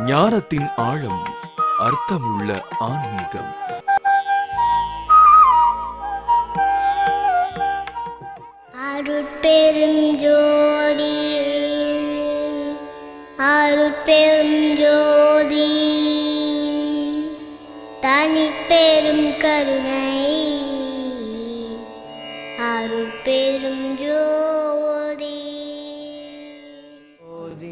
ஞானத்தின் ஆழம் அர்த்தமுள்ள ஆன்மீகம் அருட்பெருஞ்சோதி அருட்பெருஞ்சோதி தனிப்பெரும் கருணை அருட்பெரும் ஜோதி ஓதி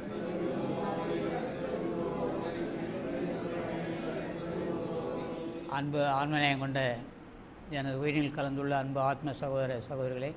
அன்பு ஆன்மநேயம் கொண்ட எனது உயிரில் கலந்துள்ள அன்பு ஆத்ம சகோதர சகோதரிகளே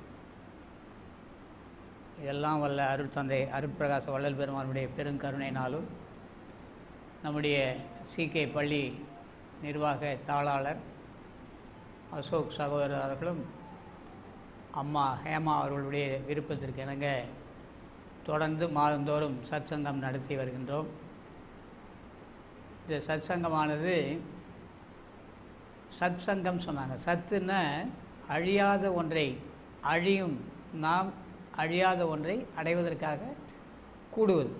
எல்லாம் வல்ல அருள் தந்தை அருட்பிரகாச வள்ளல் பெருமானுடைய பெருங்கருணையினாலும் நம்முடைய சிகே பள்ளி நிர்வாக தாளாளர் அசோக் சகோதரர் அவர்களும் அம்மா ஹேமா அவர்களுடைய விருப்பத்திற்கு இணங்க தொடர்ந்து மாதந்தோறும் சத்சங்கம் நடத்தி வருகின்றோம் இந்த சத்சங்கமானது சத்சங்கம் சொன்னாங்க சத்துன்னா அழியாத ஒன்றை அழியும் நாம் அழியாத ஒன்றை அடைவதற்காக கூடுவது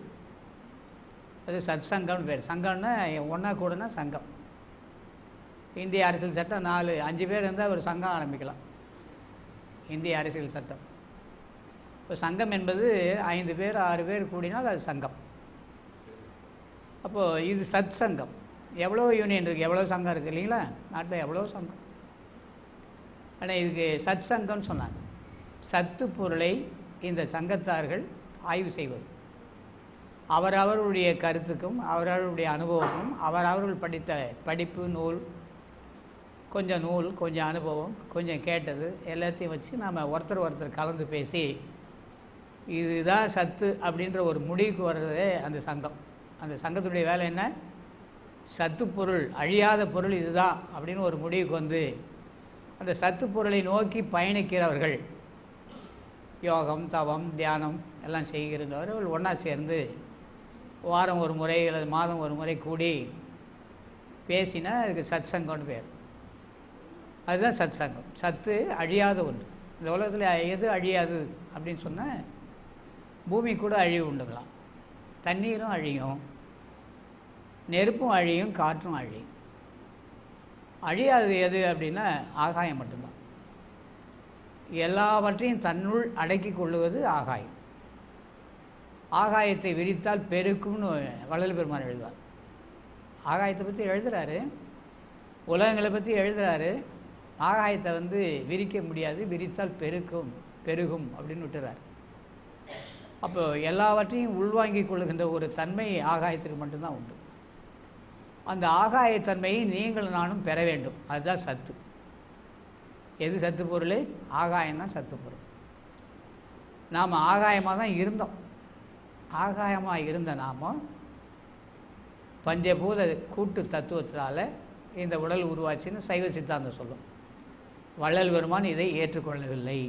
அது சத்சங்கம்னு பேர் சங்கம்னா ஒன்றா கூடனா சங்கம் இந்திய அரசியல் சட்டம் நாலு அஞ்சு பேர் இருந்தால் ஒரு சங்கம் ஆரம்பிக்கலாம் இந்திய அரசியல் சட்டம் இப்போ சங்கம் என்பது ஐந்து பேர் ஆறு பேர் கூடினால் அது சங்கம் அப்போது இது சத் சங்கம் எவ்வளோ யூனியன் இருக்குது எவ்வளோ சங்கம் இருக்குது இல்லைங்களா நாட்டில் எவ்வளோ சங்கம் ஆனால் இதுக்கு சத் சங்கம்னு சொன்னாங்க சத்து பொருளை இந்த சங்கத்தார்கள் ஆய்வு செய்வது அவரவர்களுடைய கருத்துக்கும் அவரவர்களுடைய அனுபவமும் அவரவர்கள் படித்த படிப்பு நூல் கொஞ்சம் நூல் கொஞ்சம் அனுபவம் கொஞ்சம் கேட்டது எல்லாத்தையும் வச்சு நாம் ஒருத்தர் ஒருத்தர் கலந்து பேசி இதுதான் சத்து அப்படின்ற ஒரு முடிவுக்கு வர்றதே அந்த சங்கம் அந்த சங்கத்துடைய வேலை என்ன சத்து பொருள் அழியாத பொருள் இதுதான் அப்படின்னு ஒரு முடிவுக்கு வந்து அந்த சத்து பொருளை நோக்கி பயணிக்கிறவர்கள் யோகம் தவம் தியானம் எல்லாம் செய்கிறவர்கள் ஒன்றா சேர்ந்து வாரம் ஒரு முறை அல்லது மாதம் ஒரு முறை கூடி பேசினா அதுக்கு சத் சங்கம்னு பேர் அதுதான் சத் சங்கம் சத்து அழியாத ஒன்று இந்த உலகத்தில் எது அழியாது அப்படின்னு சொன்னால் பூமி கூட அழிவு உண்டுங்களாம் தண்ணீரும் அழியும் நெருப்பும் அழியும் காற்றும் அழியும் அழியாது எது அப்படின்னா ஆகாயம் மட்டும்தான் எல்லாவற்றையும் தன்னுள் அடக்கி கொள்ளுவது ஆகாயம் ஆகாயத்தை விரித்தால் பெருக்கும்னு வள்ளல் பெருமான் எழுதுவார் ஆகாயத்தை பற்றி எழுதுகிறாரு உலகங்களை பற்றி எழுதுகிறாரு ஆகாயத்தை வந்து விரிக்க முடியாது விரித்தால் பெருக்கும் பெருகும் அப்படின்னு விட்டுறார் அப்போ எல்லாவற்றையும் உள்வாங்கிக் கொள்ளுகின்ற ஒரு தன்மை ஆகாயத்துக்கு மட்டும்தான் உண்டு அந்த ஆகாயத்தன்மையை நீங்கள் நானும் பெற வேண்டும் அதுதான் சத்து எது சத்து பொருள் ஆகாயம்தான் சத்து பொருள் நாம் ஆகாயமாக தான் இருந்தோம் ஆகாயமாக இருந்த நாம பஞ்சபூத கூட்டு தத்துவத்தால் இந்த உடல் உருவாச்சுன்னு சைவ சித்தாந்தம் சொல்லும் வள்ளல் பெருமான் இதை ஏற்றுக்கொள்ளவில்லை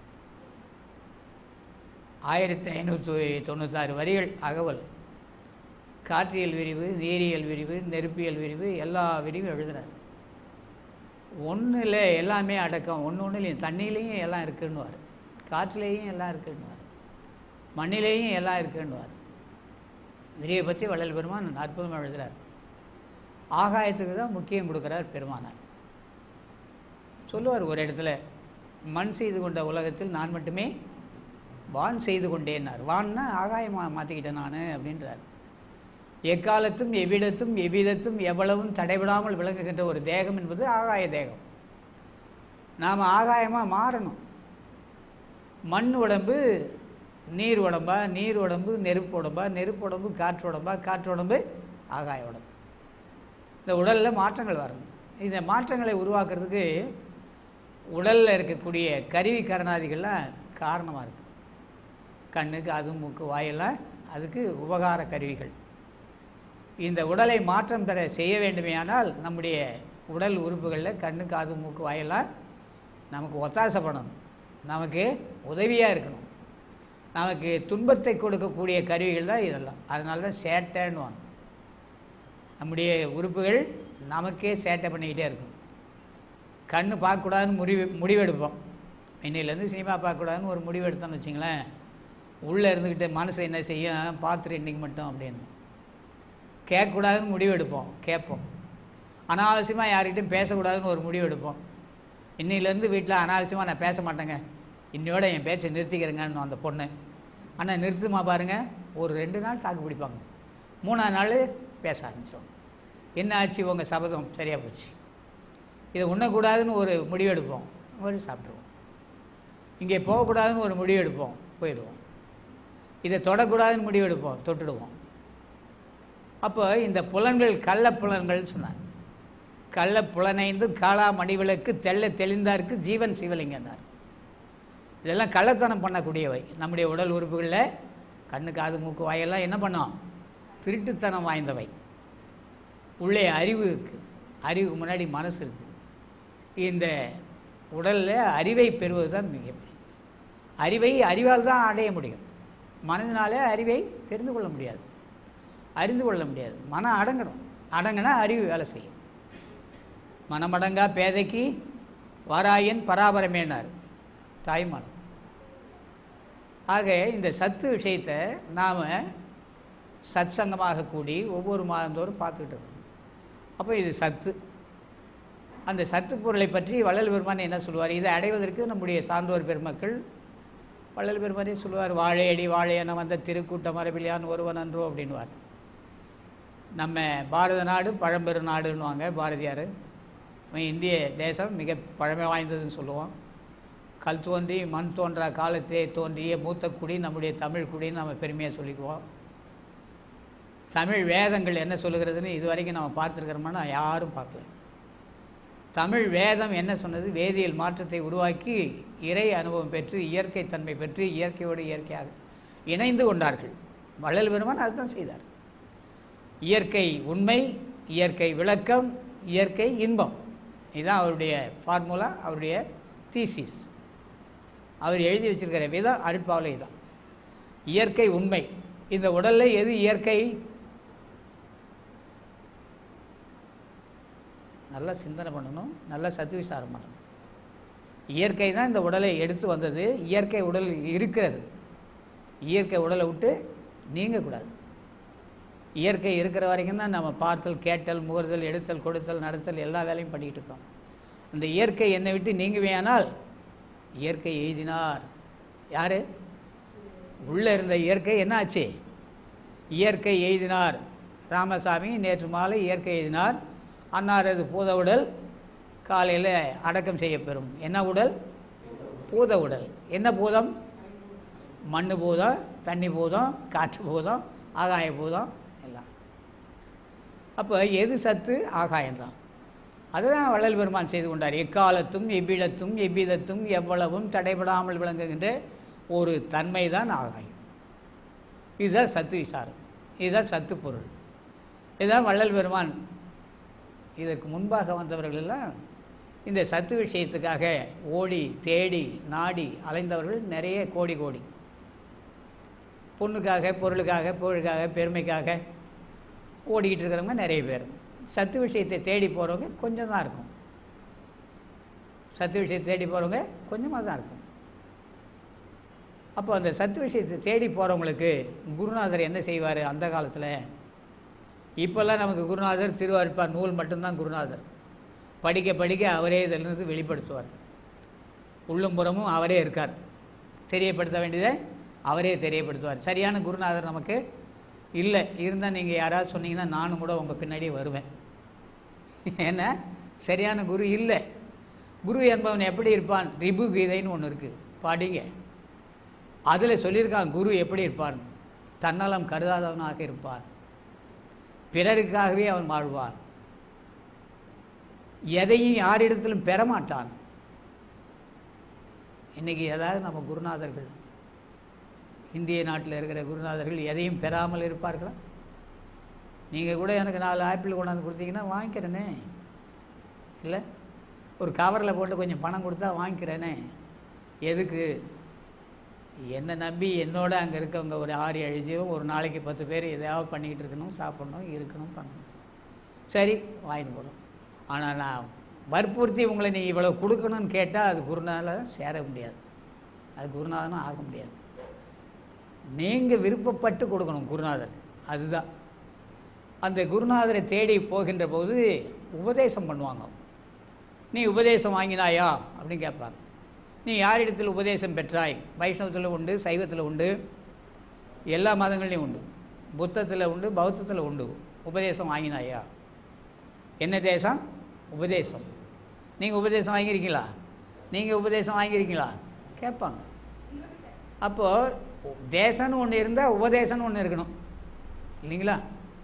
ஆயிரத்தி ஐநூற்றி தொண்ணூத்தாறு வரிகள் அகவல் காற்றியல் விரிவு நீரியல் விரிவு நெருப்பியல் விரிவு எல்லா விரிவும் எழுதுறார் ஒன்றில் எல்லாமே அடக்கம் ஒன்று ஒன்றுலையும் தண்ணியிலையும் எல்லாம் இருக்குன்னுவார் காற்றுலேயும் எல்லாம் இருக்குன்னுவார் மண்ணிலேயும் எல்லாம் இருக்குன்னுவார் விரிவை பற்றி வள்ளல் பெருமான் அற்புதமாக எழுதுகிறார் ஆகாயத்துக்கு தான் முக்கியம் கொடுக்குறார் பெருமானார் சொல்லுவார் ஒரு இடத்துல மண் செய்து கொண்ட உலகத்தில் நான் மட்டுமே வான் செய்து கொண்டேன்னார் வான்னா ஆகாயமாக மாற்றிக்கிட்டேன் நான் அப்படின்றார் எக்காலத்தும் எவ்விடத்தும் எவ்விதத்தும் எவ்வளவும் தடைபடாமல் விளங்குகின்ற ஒரு தேகம் என்பது ஆகாய தேகம் நாம் ஆகாயமாக மாறணும் மண் உடம்பு நீர் உடம்பா நீர் உடம்பு நெருப்பு உடம்பா நெருப்பு உடம்பு காற்று உடம்பா காற்று உடம்பு ஆகாய உடம்பு இந்த உடலில் மாற்றங்கள் வரணும் இந்த மாற்றங்களை உருவாக்குறதுக்கு உடலில் இருக்கக்கூடிய கருவி கரணாதிகள்லாம் காரணமாக இருக்குது கண்ணு காது மூக்கு வாயெல்லாம் அதுக்கு உபகார கருவிகள் இந்த உடலை மாற்றம் பெற செய்ய வேண்டுமேயானால் நம்முடைய உடல் உறுப்புகளில் கண்ணு காது மூக்கு வாயெல்லாம் நமக்கு ஒத்தாசப்படணும் நமக்கு உதவியாக இருக்கணும் நமக்கு துன்பத்தை கொடுக்கக்கூடிய கருவிகள் தான் இதெல்லாம் அதனால தான் சேட்டைன்னுவாங்க நம்முடைய உறுப்புகள் நமக்கே சேட்டை பண்ணிக்கிட்டே இருக்கும் கண்ணு பார்க்கக்கூடாதுன்னு முடிவு முடிவெடுப்போம் இன்னையிலேருந்து சினிமா பார்க்கக்கூடாதுன்னு ஒரு முடிவு எடுத்தோம்னு வச்சிங்களேன் உள்ளே இருந்துக்கிட்டு மனசு என்ன செய்யும் பார்த்துரு இன்றைக்கி மட்டும் அப்படின்னு கேட்கக்கூடாதுன்னு முடிவு எடுப்போம் கேட்போம் அனாவசியமாக யார்கிட்டையும் பேசக்கூடாதுன்னு ஒரு முடிவு எடுப்போம் இன்னிலேருந்து வீட்டில் அனாவசியமாக நான் பேச மாட்டேங்க இன்னையோட என் பேச்சை நிறுத்திக்கிறேங்கன்னு அந்த பொண்ணு ஆனால் நிறுத்துமா பாருங்க ஒரு ரெண்டு நாள் தாக்கு பிடிப்பாங்க மூணாவது நாள் பேச ஆரம்பிச்சிடும் என்ன ஆச்சு உங்கள் சபதம் சரியாக போச்சு இதை உண்ணக்கூடாதுன்னு ஒரு முடிவு எடுப்போம் ஒரு சாப்பிட்ருவோம் இங்கே போகக்கூடாதுன்னு ஒரு முடிவு எடுப்போம் போயிடுவோம் இதை தொடக்கூடாதுன்னு முடிவு எடுப்போம் தொட்டுடுவோம் அப்போ இந்த புலன்கள் கள்ள புலன்கள் சொன்னார் கள்ள புலனைந்து காளா மணிவிளக்கு தெள்ள தெளிந்தாருக்கு ஜீவன் சிவலிங்கன்னார் இதெல்லாம் கள்ளத்தனம் பண்ணக்கூடியவை நம்முடைய உடல் உறுப்புகளில் கண்ணு காது மூக்கு வாயெல்லாம் என்ன பண்ணோம் திருட்டுத்தனம் வாய்ந்தவை உள்ளே அறிவு இருக்குது அறிவுக்கு முன்னாடி மனசு இருக்குது இந்த உடலில் அறிவை பெறுவது தான் மிகப்பெரிய அறிவை அறிவால் தான் அடைய முடியும் மனதினாலே அறிவை தெரிந்து கொள்ள முடியாது அறிந்து கொள்ள முடியாது மனம் அடங்கணும் அடங்கினா அறிவு வேலை செய்யும் மனமடங்கா பேதைக்கு வாராயன் பராபரமேனார் தாய்மான் ஆக இந்த சத்து விஷயத்தை நாம் சத்சங்கமாக கூடி ஒவ்வொரு மாதந்தோறும் பார்த்துக்கிட்டு இருக்கோம் அப்போ இது சத்து அந்த சத்து பொருளை பற்றி வள்ளல் பெருமான் என்ன சொல்லுவார் இதை அடைவதற்கு நம்முடைய சான்றோர் பெருமக்கள் வள்ளல் பெருமானே சொல்லுவார் வாழையடி வாழையன வந்த திருக்கூட்ட மரபிலியான் ஒருவன் அன்றோ அப்படின்வார் நம்ம பாரத நாடு பழம்பெரு நாடுன்னுவாங்க பாரதியார் நம்ம இந்திய தேசம் மிக பழமை வாய்ந்ததுன்னு சொல்லுவோம் கல் தோன்றி மண் தோன்றா காலத்தே தோன்றிய மூத்த குடி நம்முடைய தமிழ் குடின்னு நம்ம பெருமையாக சொல்லிக்குவோம் தமிழ் வேதங்கள் என்ன சொல்லுகிறதுன்னு இது வரைக்கும் நம்ம பார்த்துருக்கிறோம்னா யாரும் பார்க்கல தமிழ் வேதம் என்ன சொன்னது வேதியியல் மாற்றத்தை உருவாக்கி இறை அனுபவம் பெற்று இயற்கை தன்மை பெற்று இயற்கையோடு இயற்கையாக இணைந்து கொண்டார்கள் வள்ளல் பெருமான் அதுதான் செய்தார் இயற்கை உண்மை இயற்கை விளக்கம் இயற்கை இன்பம் இதுதான் அவருடைய ஃபார்முலா அவருடைய தீசிஸ் அவர் எழுதி வச்சிருக்கிற விதம் அருட்பாவலை தான் இயற்கை உண்மை இந்த உடலில் எது இயற்கை நல்லா சிந்தனை பண்ணணும் நல்லா சத்து விசாரம் பண்ணணும் இயற்கை தான் இந்த உடலை எடுத்து வந்தது இயற்கை உடல் இருக்கிறது இயற்கை உடலை விட்டு நீங்கக்கூடாது இயற்கை இருக்கிற வரைக்கும் தான் நம்ம பார்த்தல் கேட்டல் முகர்தல் எடுத்தல் கொடுத்தல் நடத்தல் எல்லா வேலையும் பண்ணிக்கிட்டு இருக்கோம் அந்த இயற்கை என்னை விட்டு நீங்குவேயானால் இயற்கை எய்தினார் யார் உள்ளே இருந்த இயற்கை என்ன ஆச்சு இயற்கை எய்தினார் ராமசாமி நேற்று மாலை இயற்கை எய்தினார் அன்னாரது பூத உடல் காலையில் அடக்கம் செய்யப்பெறும் என்ன உடல் பூத உடல் என்ன பூதம் மண் பூதம் தண்ணி பூதம் காற்று பூதம் ஆகாய பூதம் எல்லாம் அப்போ எது சத்து ஆகாயம்தான் அதுதான் வள்ளல் பெருமான் செய்து கொண்டார் எக்காலத்தும் எவ்விடத்தும் எவ்விதத்தும் எவ்வளவும் தடைபடாமல் விளங்குகின்ற ஒரு தன்மை தான் ஆகாயம் இதுதான் சத்து விசாரம் இதுதான் சத்து பொருள் இதுதான் வள்ளல் பெருமான் இதற்கு முன்பாக வந்தவர்கள் எல்லாம் இந்த சத்து விஷயத்துக்காக ஓடி தேடி நாடி அலைந்தவர்கள் நிறைய கோடி கோடி பொண்ணுக்காக பொருளுக்காக புகழுக்காக பெருமைக்காக ஓடிக்கிட்டு இருக்கிறவங்க நிறைய பேர் சத்து விஷயத்தை தேடி போகிறவங்க கொஞ்சம் தான் இருக்கும் சத்து விஷயத்தை தேடி போகிறவங்க கொஞ்சமாக தான் இருக்கும் அப்போ அந்த சத்து விஷயத்தை தேடி போகிறவங்களுக்கு குருநாதர் என்ன செய்வார் அந்த காலத்தில் இப்போல்லாம் நமக்கு குருநாதர் திருவாரூர் நூல் மட்டும்தான் குருநாதர் படிக்க படிக்க அவரே இதிலிருந்து வெளிப்படுத்துவார் உள்ளும் புறமும் அவரே இருக்கார் தெரியப்படுத்த வேண்டியதை அவரே தெரியப்படுத்துவார் சரியான குருநாதர் நமக்கு இல்லை இருந்தால் நீங்கள் யாராவது சொன்னீங்கன்னா நானும் கூட உங்கள் பின்னாடியே வருவேன் ஏன்னா சரியான குரு இல்லை குரு என்பவன் எப்படி இருப்பான் ரிபு கீதைன்னு ஒன்று இருக்குது படிங்க அதில் சொல்லியிருக்கான் குரு எப்படி இருப்பான் தன்னலம் கருதாதவனாக இருப்பான் பிறருக்காகவே அவன் வாழ்வான் எதையும் யாரிடத்திலும் பெறமாட்டான் இன்னைக்கு ஏதாவது நம்ம குருநாதர்கள் இந்திய நாட்டில் இருக்கிற குருநாதர்கள் எதையும் பெறாமல் இருப்பார்களா நீங்கள் கூட எனக்கு நாலு ஆப்பிள் கொண்டாந்து கொடுத்தீங்கன்னா வாங்கிக்கிறேனே இல்லை ஒரு கவரில் போட்டு கொஞ்சம் பணம் கொடுத்தா வாங்கிக்கிறேனே எதுக்கு என்னை நம்பி என்னோட அங்கே இருக்கவங்க ஒரு ஆறு எழுதியோ ஒரு நாளைக்கு பத்து பேர் எதையாவது பண்ணிக்கிட்டு இருக்கணும் சாப்பிடணும் இருக்கணும் பண்ணணும் சரி வாங்கிட்டு போகணும் ஆனால் நான் வற்புறுத்தி உங்களை நீ இவ்வளோ கொடுக்கணும்னு கேட்டால் அது குருநாதன் சேர முடியாது அது குருநாதனும் ஆக முடியாது நீங்கள் விருப்பப்பட்டு கொடுக்கணும் குருநாதர் அதுதான் அந்த குருநாதரை தேடி போகின்ற போது உபதேசம் பண்ணுவாங்க நீ உபதேசம் வாங்கினாயா அப்படின்னு கேட்பாங்க நீ யாரிடத்தில் உபதேசம் பெற்றாய் வைஷ்ணவத்தில் உண்டு சைவத்தில் உண்டு எல்லா மதங்கள்லையும் உண்டு புத்தத்தில் உண்டு பௌத்தத்தில் உண்டு உபதேசம் வாங்கினாயா என்ன தேசம் உபதேசம் நீங்கள் உபதேசம் வாங்கியிருக்கீங்களா நீங்கள் உபதேசம் வாங்கியிருக்கீங்களா கேட்பாங்க அப்போது தேசம்னு ஒன்று இருந்தால் உபதேசம்னு ஒன்று இருக்கணும் இல்லைங்களா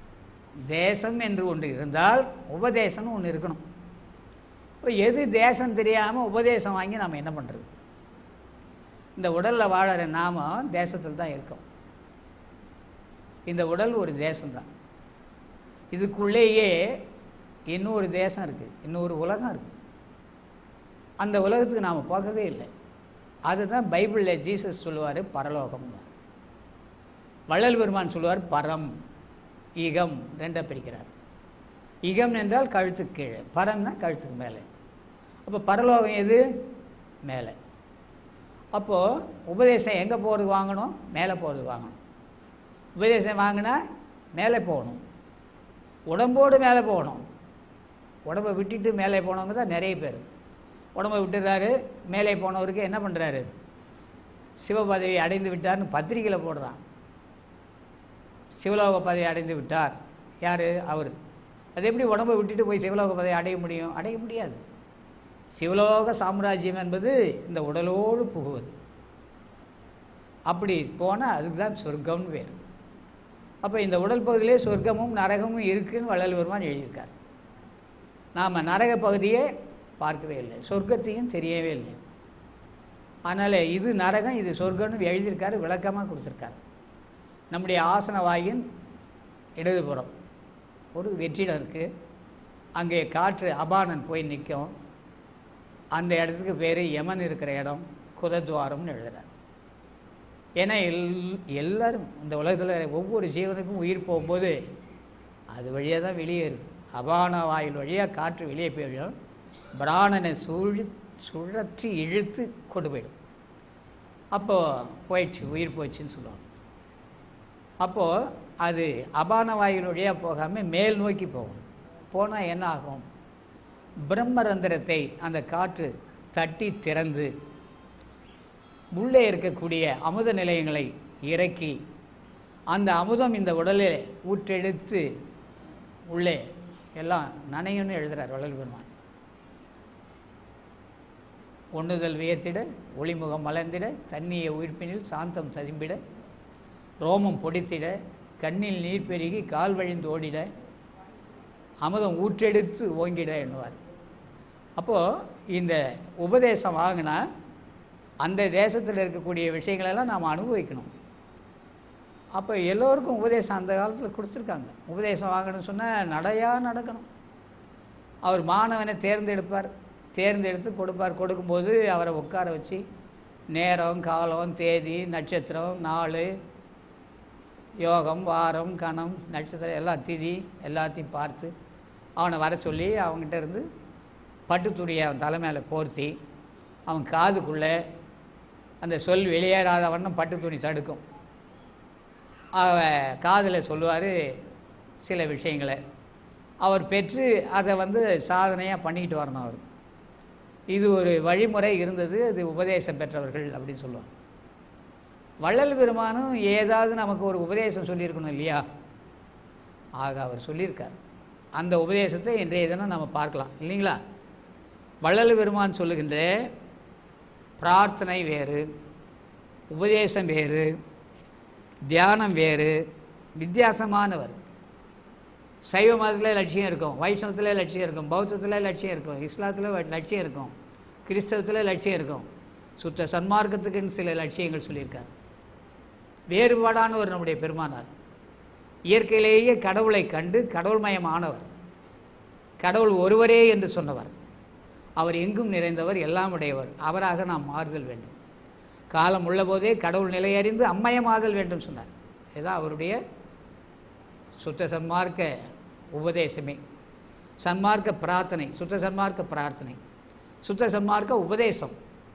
தேசம் என்று ஒன்று இருந்தால் உபதேசம்னு ஒன்று இருக்கணும் இப்போ எது தேசம் தெரியாமல் உபதேசம் வாங்கி நாம் என்ன பண்ணுறது இந்த உடலில் வாழற நாம தேசத்தில் தான் இருக்கோம் இந்த உடல் ஒரு தேசம்தான் இதுக்குள்ளேயே இன்னொரு தேசம் இருக்குது இன்னொரு உலகம் இருக்குது அந்த உலகத்துக்கு நாம் போகவே இல்லை அதுதான் பைபிளில் ஜீசஸ் சொல்லுவார் பரலோகம் வள்ளல் பெருமான் சொல்லுவார் பரம் ஈகம் ரெண்டாக பிரிக்கிறார் இகம் என்றால் கழுத்துக்கு கீழே பரம்னா கழுத்துக்கு மேலே அப்போ பரலோகம் எது மேலே அப்போது உபதேசம் எங்கே போகிறது வாங்கணும் மேலே போகிறது வாங்கணும் உபதேசம் வாங்கினா மேலே போகணும் உடம்போடு மேலே போகணும் உடம்பை விட்டுட்டு மேலே போனவங்க தான் நிறைய பேர் உடம்பை விட்டுறாரு மேலே போனவருக்கு என்ன பண்ணுறாரு சிவபதவி அடைந்து விட்டார்னு பத்திரிக்கையில் போடுறான் சிவலோக பதவி அடைந்து விட்டார் யார் அவர் அது எப்படி உடம்பை விட்டுட்டு போய் சிவலோக பதவி அடைய முடியும் அடைய முடியாது சிவலோக சாம்ராஜ்யம் என்பது இந்த உடலோடு புகுவது அப்படி போனால் அதுக்கு தான் சொர்க்கம்னு பேர் அப்போ இந்த உடல் பகுதியிலே சொர்க்கமும் நரகமும் இருக்குன்னு வள்ளல் பெருமான் எழுதியிருக்கார் நாம் நரக பகுதியே பார்க்கவே இல்லை சொர்க்கத்தையும் தெரியவே இல்லை அதனால் இது நரகம் இது சொர்க்கம்னு எழுதியிருக்காரு விளக்கமாக கொடுத்துருக்காரு நம்முடைய ஆசன வாயின் இடதுபுறம் ஒரு வெற்றிடம் இருக்குது அங்கே காற்று அபானன் போய் நிற்கும் அந்த இடத்துக்கு பேர் யமன் இருக்கிற இடம் குதத்வாரம்னு எழுதுறார் ஏன்னா எல் எல்லாரும் இந்த உலகத்தில் ஒவ்வொரு ஜீவனுக்கும் உயிர் போகும்போது அது வழியாக தான் வெளியேறுது அபான வாயில் வழியாக காற்று வெளியே போயிடும் பிராணனை சுழி சுழற்றி இழுத்து கொண்டு போயிடும் அப்போது போயிடுச்சு உயிர் போயிடுச்சுன்னு சொல்லுவாங்க அப்போது அது அபான வாயில் வழியாக போகாமல் மேல் நோக்கி போகும் போனால் என்ன ஆகும் பிரம்மரந்திரத்தை அந்த காற்று தட்டி திறந்து உள்ளே இருக்கக்கூடிய அமுத நிலையங்களை இறக்கி அந்த அமுதம் இந்த உடலில் ஊற்றெடுத்து உள்ளே எல்லாம் நனையும்னு எழுதுகிறார் வள்ளல் பெருமான் ஒண்ணுதல் வியத்திட ஒளிமுகம் மலர்ந்திட தண்ணிய உயிர்ப்பினில் சாந்தம் ததும்பிட ரோமம் பொடித்திட கண்ணில் நீர் பெருகி கால் வழிந்து ஓடிட அமுதம் ஊற்றெடுத்து ஓங்கிட எண்ணுவார் அப்போது இந்த உபதேசம் வாங்கினா அந்த தேசத்தில் இருக்கக்கூடிய விஷயங்களெல்லாம் நாம் அனுபவிக்கணும் அப்போ எல்லோருக்கும் உபதேசம் அந்த காலத்தில் கொடுத்துருக்காங்க உபதேசம் வாங்கணும்னு சொன்னால் நடையாக நடக்கணும் அவர் மாணவனை தேர்ந்தெடுப்பார் தேர்ந்தெடுத்து கொடுப்பார் கொடுக்கும்போது அவரை உட்கார வச்சு நேரம் காலம் தேதி நட்சத்திரம் நாள் யோகம் வாரம் கணம் நட்சத்திரம் எல்லா திதி எல்லாத்தையும் பார்த்து அவனை வர சொல்லி அவங்ககிட்ட இருந்து பட்டு துணியை அவன் தலை மேலே போர்த்தி அவன் காதுக்குள்ளே அந்த சொல் வெளியேறாத வண்ணம் பட்டு துணி தடுக்கும் அவன் காதில் சொல்லுவார் சில விஷயங்களை அவர் பெற்று அதை வந்து சாதனையாக பண்ணிக்கிட்டு வரணும் அவர் இது ஒரு வழிமுறை இருந்தது அது உபதேசம் பெற்றவர்கள் அப்படின்னு சொல்லுவாங்க வள்ளல் பெருமானும் ஏதாவது நமக்கு ஒரு உபதேசம் சொல்லியிருக்கணும் இல்லையா ஆக அவர் சொல்லியிருக்கார் அந்த உபதேசத்தை இன்றைய தினம் நம்ம பார்க்கலாம் இல்லைங்களா வள்ளல் பெருமான் சொல்லுகின்ற பிரார்த்தனை வேறு உபதேசம் வேறு தியானம் வேறு வித்தியாசமானவர் சைவ மதத்தில் லட்சியம் இருக்கும் வைஷ்ணவத்தில் லட்சியம் இருக்கும் பௌத்தத்தில் லட்சியம் இருக்கும் இஸ்லாத்தில் லட்சியம் இருக்கும் கிறிஸ்தவத்தில் லட்சியம் இருக்கும் சுத்த சன்மார்க்கத்துக்குன்னு சில லட்சியங்கள் சொல்லியிருக்கார் வேறுபாடானவர் நம்முடைய பெருமானார் இயற்கையிலேயே கடவுளை கண்டு கடவுள்மயமானவர் கடவுள் ஒருவரே என்று சொன்னவர் அவர் எங்கும் நிறைந்தவர் எல்லாம் உடையவர் அவராக நாம் மாறுதல் வேண்டும் காலம் உள்ளபோதே கடவுள் நிலையறிந்து அம்மயமாதல் வேண்டும் சொன்னார் இதுதான் அவருடைய சுத்த சன்மார்க்க உபதேசமே சன்மார்க்க பிரார்த்தனை சுத்த சன்மார்க்க பிரார்த்தனை சுத்த சன்மார்க்க உபதேசம்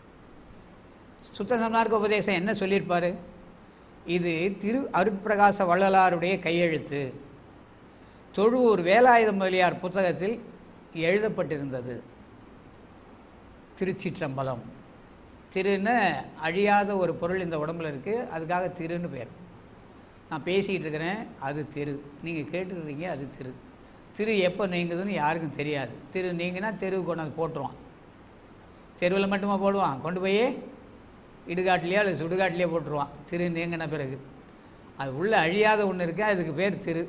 சுத்த சன்மார்க்க உபதேசம் என்ன சொல்லியிருப்பார் இது திரு அருட்பிரகாச வள்ளலாருடைய கையெழுத்து தொழுவூர் வேலாயுத முதலியார் புத்தகத்தில் எழுதப்பட்டிருந்தது திருச்சிற்றம்பலம் திருன்னு அழியாத ஒரு பொருள் இந்த உடம்புல இருக்குது அதுக்காக திருன்னு பேர் நான் பேசிக்கிட்டு இருக்கிறேன் அது திரு நீங்கள் கேட்டுருக்கீங்க அது திரு திரு எப்போ நீங்குதுன்னு யாருக்கும் தெரியாது திரு நீங்கினா தெருவு கொண்டு வந்து போட்டுருவான் தெருவில் மட்டுமா போடுவான் கொண்டு போய் இடுகாட்டிலையோ அல்லது சுடுகாட்டிலையோ போட்டுருவான் திரு நீங்கின பிறகு அது உள்ள அழியாத ஒன்று இருக்குது அதுக்கு பேர் திரு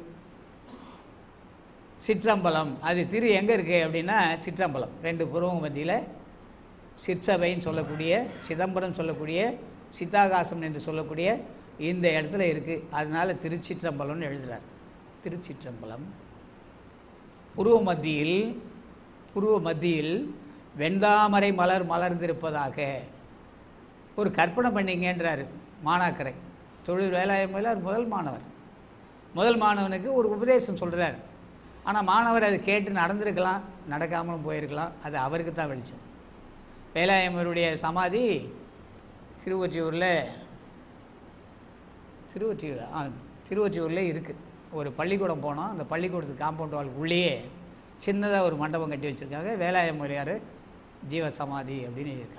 சிற்றம்பலம் அது திரு எங்கே இருக்குது அப்படின்னா சிற்றம்பலம் ரெண்டு புருவம் மத்தியில் சிற்சபைன்னு சொல்லக்கூடிய சிதம்பரம் சொல்லக்கூடிய சித்தாகாசம் என்று சொல்லக்கூடிய இந்த இடத்துல இருக்குது அதனால திருச்சிற்றம்பலம்னு எழுதுறார் திருச்சிற்றம்பலம் புருவ மத்தியில் புருவ மத்தியில் வெண்தாமரை மலர் மலர்ந்திருப்பதாக ஒரு கற்பனை பண்ணிங்கன்றாரு மாணாக்கரை தொழில் வேலாயம் முதல் மாணவர் முதல் மாணவனுக்கு ஒரு உபதேசம் சொல்கிறார் ஆனால் மாணவர் அதை கேட்டு நடந்திருக்கலாம் நடக்காமலும் போயிருக்கலாம் அது அவருக்கு தான் வெளிச்சம் வேலாயம்மருடைய சமாதி திருவொற்றியூரில் திருவொற்றியூர் ஆ திருவொற்றியூரில் இருக்குது ஒரு பள்ளிக்கூடம் போனோம் அந்த பள்ளிக்கூடத்துக்கு காம்பவுண்ட் வால் உள்ளேயே சின்னதாக ஒரு மண்டபம் கட்டி வச்சுருக்காங்க வேலாயம் முறையார் ஜீவ சமாதி அப்படின்னு எழுதியிருக்காங்க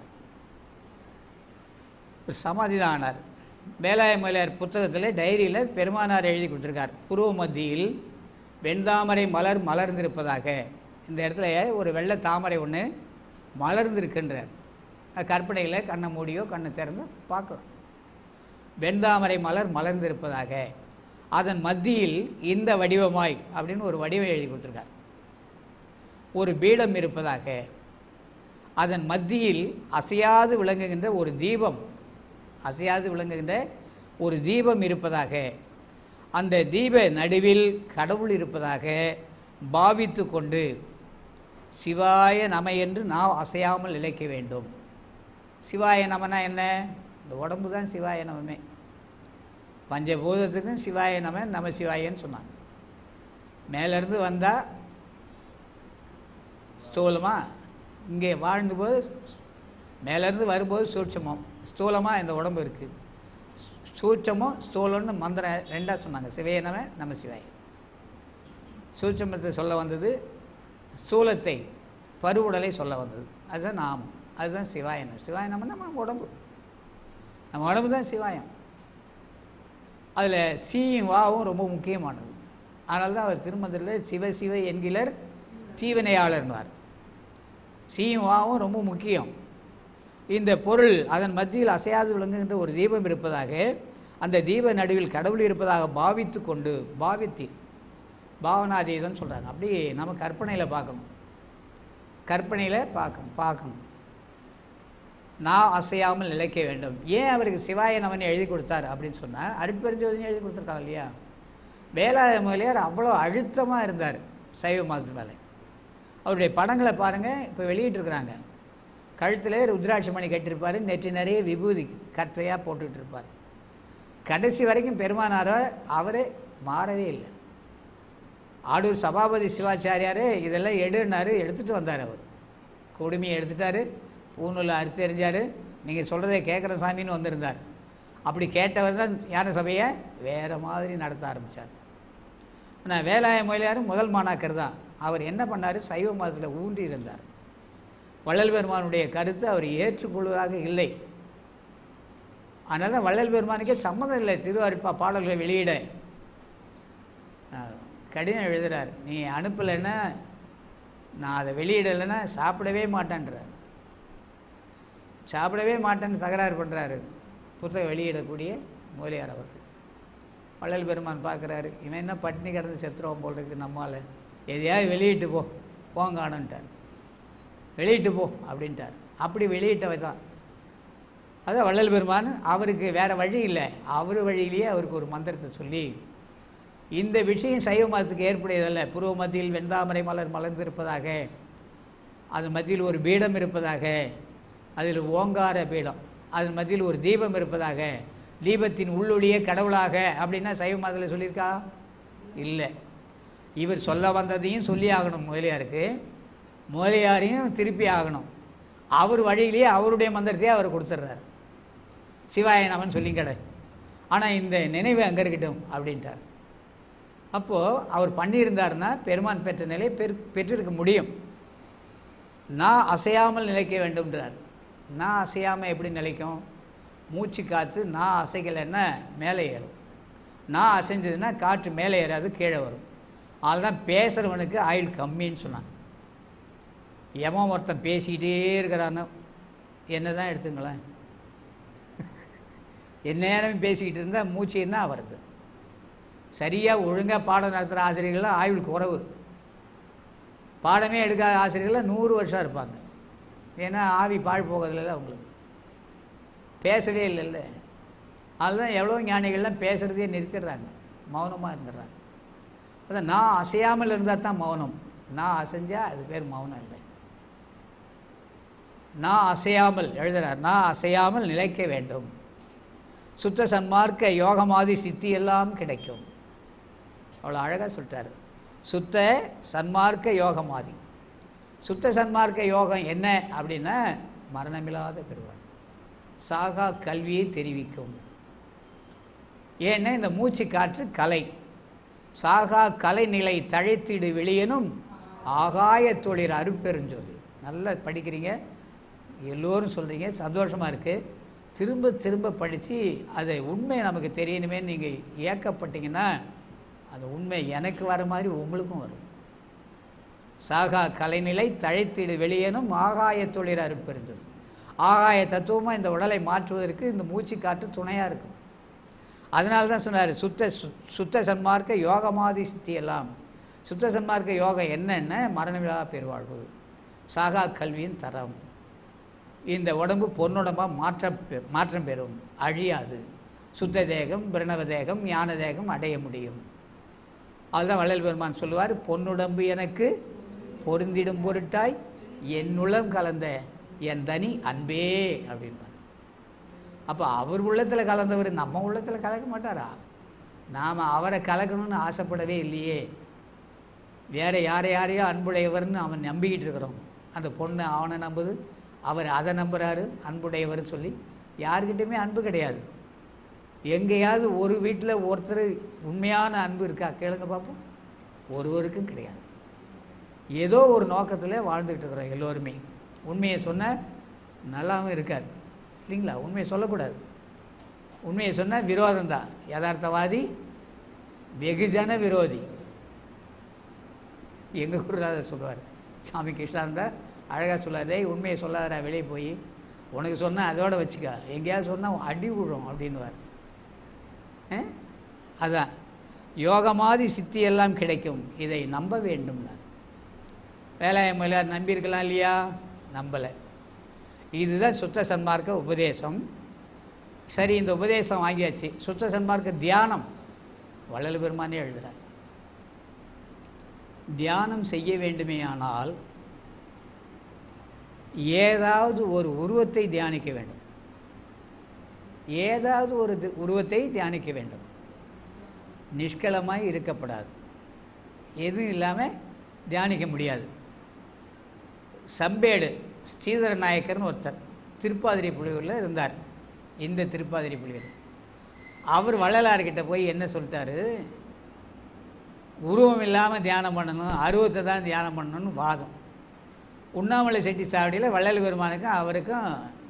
ஒரு சமாதி தான் ஆனார் வேலாய மலையார் புத்தகத்தில் டைரியில் பெருமானார் எழுதி கொடுத்துருக்கார் புருவ மத்தியில் வெண்தாமரை மலர் மலர்ந்திருப்பதாக இந்த இடத்துல ஒரு வெள்ளை தாமரை ஒன்று மலர்ந்திருக்கின்றார் அது கற்பனையில் கண்ணை மூடியோ கண்ணை திறந்து பார்க்குறோம் வெண்தாமரை மலர் மலர்ந்திருப்பதாக அதன் மத்தியில் இந்த வடிவமாய் அப்படின்னு ஒரு வடிவம் எழுதி கொடுத்துருக்கார் ஒரு பீடம் இருப்பதாக அதன் மத்தியில் அசையாது விளங்குகின்ற ஒரு தீபம் அசையாது விளங்குகின்ற ஒரு தீபம் இருப்பதாக அந்த தீப நடுவில் கடவுள் இருப்பதாக பாவித்து கொண்டு சிவாய நம என்று நாம் அசையாமல் நிலைக்க வேண்டும் சிவாய நமனா என்ன இந்த உடம்பு தான் சிவாய நமமே பஞ்சபூதத்துக்கும் சிவாய நம நம சிவாயன்னு சொன்னாங்க மேலேருந்து வந்தால் ஸ்தூலமாக இங்கே வாழ்ந்தபோது மேலேருந்து வரும்போது சூட்சமம் ஸ்தூலமாக இந்த உடம்பு இருக்குது சூட்சமும் ஸ்தூலம்னு மந்திரம் ரெண்டாக சொன்னாங்க சிவையனவ நம்ம சிவாய சூட்சமத்தை சொல்ல வந்தது ஸ்தூலத்தை பருவுடலை சொல்ல வந்தது அதுதான் நாமம் அதுதான் சிவாயனம் சிவாயனம்னா நம்ம உடம்பு நம்ம உடம்பு தான் சிவாயம் அதில் சீயும் வாவும் ரொம்ப முக்கியமானது அதனால தான் அவர் திருமந்திரில் சிவ சிவ என்கிலர் தீவினையாளர்னார் சீயும் வாவும் ரொம்ப முக்கியம் இந்த பொருள் அதன் மத்தியில் அசையாது விளங்குகின்ற ஒரு தீபம் இருப்பதாக அந்த தீப நடுவில் கடவுள் இருப்பதாக பாவித்து கொண்டு பாவித்தி பாவனாதீதம் சொல்கிறாங்க அப்படி நம்ம கற்பனையில் பார்க்கணும் கற்பனையில் பார்க்கணும் பார்க்கணும் நான் அசையாமல் நிலைக்க வேண்டும் ஏன் அவருக்கு சிவாய நமன் எழுதி கொடுத்தார் அப்படின்னு சொன்னால் அருட்பெருஞ்சோதினு எழுதி கொடுத்துருக்காங்க இல்லையா வேலாய முதலியார் அவ்வளோ அழுத்தமாக இருந்தார் சைவ மதத்து மேலே அவருடைய படங்களை பாருங்கள் இப்போ வெளியிட்டிருக்கிறாங்க கழுத்தில் ருத்ராட்சி மணி கட்டியிருப்பார் நெற்றி நிறைய விபூதி கத்தையாக போட்டுட்டு இருப்பார் கடைசி வரைக்கும் பெருமானாரோ அவரே மாறவே இல்லை ஆடூர் சபாபதி சிவாச்சாரியார் இதெல்லாம் எடுனாரு எடுத்துகிட்டு வந்தார் அவர் குடுமையை எடுத்துட்டாரு பூநூலில் அறுத்து எறிஞ்சார் நீங்கள் சொல்கிறதே கேட்குற சாமின்னு வந்திருந்தார் அப்படி கேட்டவர் தான் ஞான சபையை வேறு மாதிரி நடத்த ஆரம்பித்தார் ஆனால் வேலாய மொழியாரும் முதல் மாணாக்கர் தான் அவர் என்ன பண்ணார் சைவ மதத்தில் ஊன்றி இருந்தார் வள்ளல் பெருமானுடைய கருத்து அவர் ஏற்றுக்கொள்வதாக இல்லை அதனால தான் வள்ளல் பெருமானுக்கே சம்மதம் இல்லை திருவாரிப்பா பாடல்களை வெளியிட ஆஹ், கடிதம் எழுதுறார் நீ அனுப்பலைன்னா நான் அதை வெளியிடலைன்னா சாப்பிடவே மாட்டேன்றார் சாப்பிடவே மாட்டேன்னு தகராறு பண்ணுறாரு புத்தகம் வெளியிடக்கூடிய மூலியார் அவர்கள் வள்ளல் பெருமான் பார்க்குறாரு இவன் என்ன பட்டினி கிடந்து செத்துருவான் போல் இருக்கு நம்மால் எதையாவது வெளியிட்டு போ போங்கானுன்ட்டார் வெளியிட்டு போ அப்படின்ட்டார் அப்படி வெளியிட்டவை தான் அதான் வள்ளல் பெருமான் அவருக்கு வேறு வழி இல்லை அவர் வழியிலேயே அவருக்கு ஒரு மந்திரத்தை சொல்லி இந்த விஷயம் சைவ மதத்துக்கு ஏற்புடையதல்ல பூர்வ மத்தியில் வெண்தாமரை மலர் மலர்ந்திருப்பதாக அது மத்தியில் ஒரு பீடம் இருப்பதாக அதில் ஓங்கார பீடம் அதன் மத்தியில் ஒரு தீபம் இருப்பதாக தீபத்தின் உள்ளொளியே கடவுளாக அப்படின்னா சைவ மதத்தில் சொல்லியிருக்கா இல்லை இவர் சொல்ல வந்ததையும் சொல்லி ஆகணும் முதலியாருக்கு முதலியாரையும் திருப்பி ஆகணும் அவர் வழியிலேயே அவருடைய மந்திரத்தையே அவர் கொடுத்துட்றாரு சிவாய நமன் சொல்லிங்கட ஆனால் இந்த நினைவு அங்கே இருக்கட்டும் அப்படின்ட்டார் அப்போது அவர் பண்ணியிருந்தாருன்னா பெருமான் பெற்ற நிலை பெற் பெற்றிருக்க முடியும் நான் அசையாமல் நிலைக்க வேண்டும்ன்றார் நான் அசையாமல் எப்படி நிலைக்கும் மூச்சு காற்று நான் அசைக்கலைன்னா மேலே ஏறும் நான் அசைஞ்சதுன்னா காற்று மேலே ஏறாது கீழே வரும் அதுதான் பேசுகிறவனுக்கு ஆயுள் கம்மின்னு சொன்னான் எவன் ஒருத்தன் பேசிக்கிட்டே இருக்கிறான்னு என்ன தான் எடுத்துங்களேன் எந்நேரம் பேசிக்கிட்டு இருந்தால் மூச்சு என்ன வருது சரியாக ஒழுங்காக பாடம் நடத்துகிற ஆசிரியர்கள்லாம் ஆயுள் குறைவு பாடமே எடுக்காத ஆசிரியர்கள்லாம் நூறு வருஷம் இருப்பாங்க ஏன்னா ஆவி பாழ் போகிறதுல அவங்களுக்கு பேசவே இல்லைல்ல அதுதான் எவ்வளோ ஞானிகள்லாம் பேசுகிறதையே நிறுத்திடுறாங்க மௌனமாக இருந்துடுறாங்க அதான் நான் அசையாமல் இருந்தால் தான் மௌனம் நான் அசைஞ்சால் அது பேர் மௌனம் இல்லை நான் அசையாமல் எழுதுறார் நான் அசையாமல் நிலைக்க வேண்டும் சுத்த சன்மார்க்க யோகமாதி சித்தி எல்லாம் கிடைக்கும் அவ்வளோ அழகாக சொல்லிட்டாரு சுத்த சன்மார்க்க யோகமாதி சுத்த சன்மார்க்க யோகம் என்ன அப்படின்னா மரணமில்லாத பெறுவார் சாகா கல்வியை தெரிவிக்கும் ஏன்னா இந்த மூச்சு காற்று கலை சாகா கலைநிலை தழைத்திடு வெளியனும் ஆகாய தொழில் அருப்பெருஞ்சோதி நல்லா படிக்கிறீங்க எல்லோரும் சொல்கிறீங்க சந்தோஷமாக இருக்குது திரும்ப திரும்ப படித்து அதை உண்மை நமக்கு தெரியணுமே நீங்கள் ஏக்கப்பட்டீங்கன்னா அந்த உண்மை எனக்கு வர மாதிரி உங்களுக்கும் வரும் சாகா கலைநிலை தழைத்திடு வெளியேனும் ஆகாய தொழில் அருப்பெருஞ்சோதி ஆகாய தத்துவமாக இந்த உடலை மாற்றுவதற்கு இந்த மூச்சு காற்று துணையாக இருக்கும் அதனால தான் சொன்னார் சுத்த சு சுத்த சன்மார்க்க யோகமாதி சித்தி எல்லாம் சுத்த சன்மார்க்க யோகம் என்னென்ன மரணவிழா பெருவாழ்வு சாகா கல்வியின் தரம் இந்த உடம்பு பொன்னுடம்பாக மாற்றம் பெ மாற்றம் பெறும் அழியாது சுத்த தேகம் பிரணவ தேகம் ஞான தேகம் அடைய முடியும் அதுதான் வள்ளல் பெருமான் சொல்லுவார் பொன்னுடம்பு எனக்கு பொருந்திடும் பொருட்டாய் என் உளம் கலந்த என் தனி அன்பே அப்படின்பார் அப்போ அவர் உள்ளத்தில் கலந்தவர் நம்ம உள்ளத்தில் கலக்க மாட்டாரா நாம் அவரை கலக்கணும்னு ஆசைப்படவே இல்லையே வேற யாரை யாரையோ அன்புடையவர்னு அவன் நம்பிக்கிட்டு இருக்கிறோம் அந்த பொண்ணு அவனை நம்புது அவர் அதை நம்புகிறாரு அன்புடையவர்னு சொல்லி யாருக்கிட்டையுமே அன்பு கிடையாது எங்கேயாவது ஒரு வீட்டில் ஒருத்தர் உண்மையான அன்பு இருக்கா கேளுங்க பார்ப்போம் ஒருவருக்கும் கிடையாது ஏதோ ஒரு நோக்கத்தில் வாழ்ந்துக்கிட்டு இருக்கிறோம் எல்லோருமே உண்மையை சொன்னால் நல்லாவும் இருக்காது இல்லைங்களா உண்மையை சொல்லக்கூடாது உண்மையை சொன்னால் விரோதம் தான் யதார்த்தவாதி வெகுஜன விரோதி எங்கள் குருநாதர் சொல்லுவார் சாமி கிருஷ்ணானந்தா அழகாக சொல்லார் டேய் உண்மையை சொல்லாதடா வெளியே போய் உனக்கு சொன்னால் அதோட வச்சுக்க எங்கேயாவது சொன்னால் அடி விழும் அப்படின்னுவார் ஆ? அதான் யோகமாதி சித்தி எல்லாம் கிடைக்கும் இதை நம்ப வேண்டும் வேலாயம் மலையார் நம்பியிருக்கலாம் இல்லையா நம்பலை இதுதான் சுத்த சன்மார்க்க உபதேசம் சரி இந்த உபதேசம் வாங்கியாச்சு சுத்த சன்மார்க்க தியானம் வள்ளல் பெருமானே எழுதுகிறார் தியானம் செய்ய வேண்டுமேயானால் ஏதாவது ஒரு உருவத்தை தியானிக்க வேண்டும் ஏதாவது ஒரு தி- உருவத்தை தியானிக்க வேண்டும் நிஷ்கலமாய் இருக்கப்படாது எதுவும் இல்லாமல் தியானிக்க முடியாது சம்பேடு ஸ்ரீதர நாயக்கர்னு ஒருத்தர் திருப்பாதிரி புலியூரில் இருந்தார் இந்த திருப்பாதிரி புலியூர் அவர் வள்ளலார்கிட்ட போய் என்ன சொல்லிட்டாரு உருவம் இல்லாமல் தியானம் பண்ணணும் அருவத்தை தான் தியானம் பண்ணணும்னு வாதம் உண்ணாமலை செட்டி சாவடியில் வள்ளல் பெருமானுக்கும் அவருக்கும்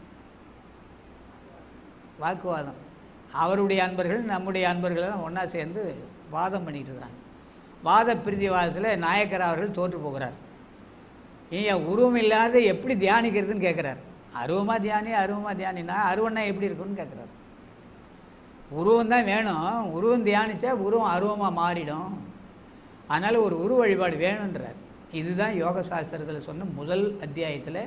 வாக்குவாதம் அவருடைய அன்பர்கள் நம்முடைய அன்பர்கள் எல்லாம் ஒன்றா சேர்ந்து வாதம் பண்ணிட்டு இருக்காங்க வாத பிரதிவாதத்தில் நாயக்கர் அவர்கள் தோற்று போகிறார் ஏன் உருவம் இல்லாத எப்படி தியானிக்கிறதுன்னு கேட்குறார் அருவமாக தியானி அருவமாக தியானினா அருவன்னா எப்படி இருக்குன்னு கேட்குறாரு உருவம் தான் வேணும் உருவம் தியானிச்சா உருவம் அருவமாக மாறிடும் அதனால் ஒரு உருவ வழிபாடு வேணுன்றார் இதுதான் யோக சாஸ்திரத்தில் சொன்ன முதல் அத்தியாயத்தில்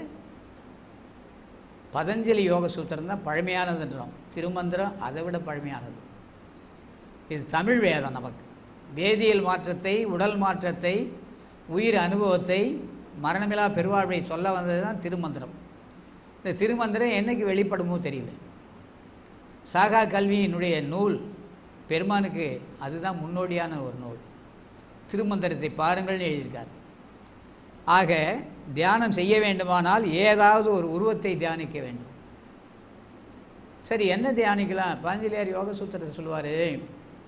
பதஞ்சலி யோக சூத்திரம் தான் பழமையானதுன்றோம் திருமந்திரம் அதை விட பழமையானது இது தமிழ் வேதம் நமக்கு வேதியியல் மாற்றத்தை உடல் மாற்றத்தை உயிர் அனுபவத்தை மரணமில்லா பெருவாழ்வை சொல்ல வந்தது தான் திருமந்திரம் இந்த திருமந்திரம் என்னைக்கு வெளிப்படுமோ தெரியல சாகா கல்வியினுடைய நூல் பெருமானுக்கு அதுதான் முன்னோடியான ஒரு நூல் திருமந்திரத்தை பாருங்கள்னு எழுதியிருக்கார் ஆக தியானம் செய்ய வேண்டுமானால் ஏதாவது ஒரு உருவத்தை தியானிக்க வேண்டும் சரி என்ன தியானிக்கலாம் பாஞ்சலியார் யோக சூத்திரத்தை சொல்லுவார்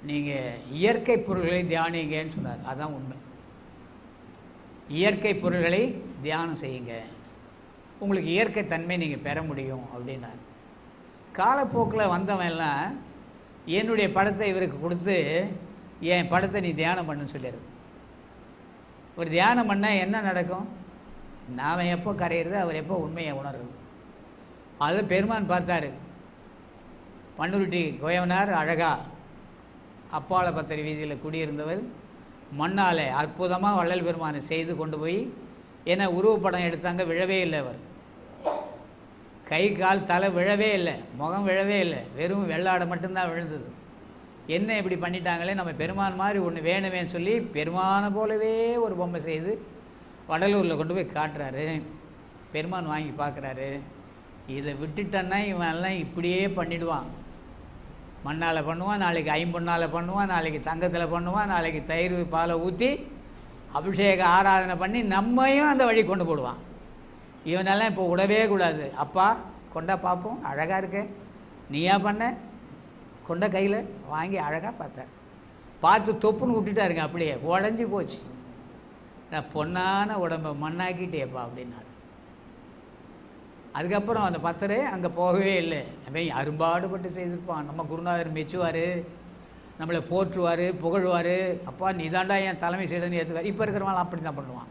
நீங்கள் இயற்கை பொருள்களை தியானிங்கன்னு சொன்னார் அதான் உண்மை இயற்கை பொருள்களை தியானம் செய்யுங்க உங்களுக்கு இயற்கை தன்மை நீங்கள் பெற முடியும் அப்படின்னார் காலப்போக்கில் வந்தவன் எல்லாம் என்னுடைய படத்தை இவருக்கு கொடுத்து என் படத்தை நீ தியானம் பண்ணுன்னு சொல்லிடுறது ஒரு தியானம் பண்ணால் என்ன நடக்கும் நாம் எப்போ கரையிறது அவர் எப்போ உண்மையை உணர்றது அதில் பெருமான் பார்த்தாரு பண்ருட்டி கோயவனார் அழகா அப்பால பத்திரி வீதியில் குடியிருந்தவர் மண்ணாலே அற்புதமாக வள்ளல் பெருமானை செய்து கொண்டு போய் என்ன உருவப்படம் எடுத்தாங்க விழவே இல்லை அவர் கை கால் தலை விழவே இல்லை முகம் விழவே இல்லை வெறும் வெள்ளாடை மட்டும்தான் விழுந்தது என்ன இப்படி பண்ணிட்டாங்களே நம்ம பெருமான் மாதிரி ஒன்று வேணுமேன்னு சொல்லி பெருமானை போலவே ஒரு பொம்மை செய்து வடலூரில் கொண்டு போய் காட்டுறாரு பெருமான் வாங்கி பார்க்குறாரு இதை விட்டுட்டன்னா இவன் எல்லாம் இப்படியே பண்ணிடுவான் மண்ணால் பண்ணுவான் நாளைக்கு ஐம்பொன்னால் பண்ணுவான் நாளைக்கு தங்கத்தில் பண்ணுவான் நாளைக்கு தயிர் பாலை ஊற்றி அபிஷேக ஆராதனை பண்ணி நம்மையும் அந்த வழி கொண்டு போடுவான் இவனெல்லாம் இப்போ விடவே கூடாது அப்பா கொண்டா பார்ப்போம் அழகாக இருக்க நீயா பண்ண கொண்ட கையில் வாங்கி அழகாக பார்த்தேன் பார்த்து தொப்புன்னு விட்டுட்டாருங்க அப்படியே உடஞ்சி போச்சு நான் பொன்னான உடம்பை மண்ணாக்கிட்டேப்பா அப்படின்னாரு அதுக்கப்புறம் அந்த பத்தரே அங்கே போகவே இல்லை அவன் அரும்பாடுபட்டு செய்திருப்பான் நம்ம குருநாதர் மெச்சுவார் நம்மளை போற்றுவார் புகழ்வார் அப்பா நீதாண்டா என் தலைமை செய்யணும்னு ஏற்றுவார் இப்போ இருக்கிறவன் அப்படி தான் பண்ணுவான்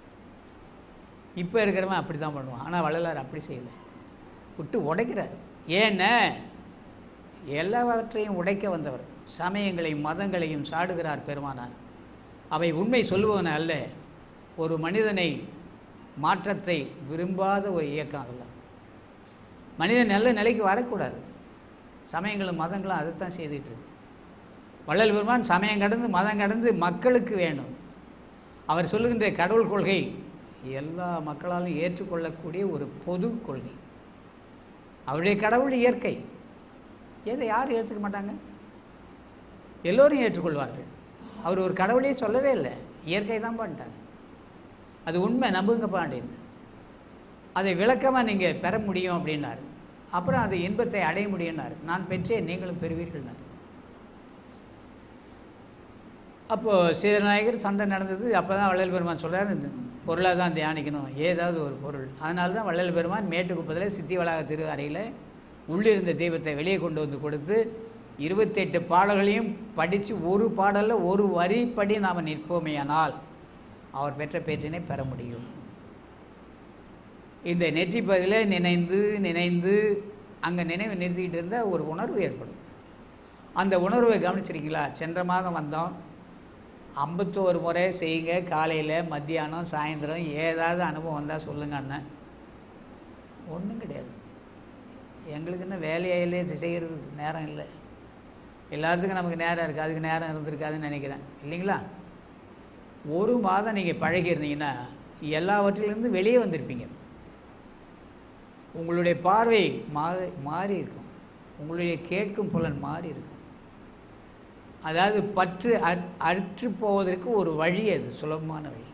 இப்போ இருக்கிறவன் அப்படி தான் பண்ணுவான் ஆனால் வள்ளலார் அப்படி செய்யலை விட்டு உடைக்கிறார் ஏன்னா எல்லாவற்றையும் உடைக்க வந்தவர் சமயங்களையும் மதங்களையும் சாடுகிறார் பெருமானார் அவை உண்மை சொல்லுவன அல்ல ஒரு மனிதனை மாற்றத்தை விரும்பாத ஒரு இயக்கம் அதெல்லாம் மனிதன் நல்ல நிலைக்கு வரக்கூடாது சமயங்களும் மதங்களும் அதைத்தான் செய்துட்டு இருக்கு வள்ளல் பெருமான் சமயம் கடந்து மதம் கடந்து மக்களுக்கு வேணும் அவர் சொல்லுகின்ற கடவுள் கொள்கை எல்லா மக்களாலும் ஏற்றுக்கொள்ளக்கூடிய ஒரு பொது கொள்கை அவருடைய கடவுள் இயற்கை எதை யார் ஏற்றுக்க மாட்டாங்க எல்லோரும் ஏற்றுக்கொள்வார்கள் அவர் ஒரு கடவுளையே சொல்லவே இல்லை இயற்கை தான் பண்ணிட்டார் அது உண்மை நம்புங்க பாண்டியன் அதை விளக்கமாக நீங்கள் பெற முடியும் அப்படின்னாரு அப்புறம் அது இன்பத்தை அடைய முடியும்னாரு நான் பெற்றேன் நீங்களும் பெறுவீர்கள்னார் அப்போது சீரநாயகர் சண்டை நடந்தது அப்போ தான் வள்ளல் பெருமான் சொல்கிறார் இந்த பொருளாக தான் தியானிக்கணும் ஏதாவது ஒரு பொருள் அதனால தான் வள்ளல் பெருமான் மேட்டுக்குப்பத்தில் சித்தி வளாக திரு அறையில் உள்ளிருந்த தெய்வத்தை வெளியே கொண்டு வந்து கொடுத்து இருபத்தெட்டு பாடல்களையும் படித்து ஒரு பாடலில் ஒரு வரிப்படி நாம் நிற்போமேயானால் அவர் பெற்ற பேற்றினை பெற முடியும் இந்த நெற்றி பதில நினைந்து நினைந்து அங்கே நினைவு நிறுத்திக்கிட்டு இருந்தால் ஒரு உணர்வு ஏற்படும் அந்த உணர்வை கவனிச்சிருக்கீங்களா சென்ற மாதம் வந்தோம் ஐம்பத்தோரு முறை செய்யுங்க காலையில் மத்தியானம் சாயந்தரம் ஏதாவது அனுபவம் வந்தால் சொல்லுங்க அண்ணன் ஒன்றும் கிடையாது எங்களுக்கு என்ன வேலையிலே செய்கிறதுக்கு நேரம் இல்லை எல்லாத்துக்கும் நமக்கு நேரம் இருக்குது அதுக்கு நேரம் இருந்திருக்காதுன்னு நினைக்கிறேன் இல்லைங்களா ஒரு மாதம் நீங்கள் பழகி இருந்தீங்கன்னா எல்லாவற்றிலிருந்து வெளியே வந்திருப்பீங்க உங்களுடைய பார்வை மாறி மாறி இருக்கும் உங்களுடைய கேட்கும் புலன் மாறி இருக்கும் அதாவது பற்று அற்- அற்று போவதற்கு ஒரு வழி அது சுலபமான வழி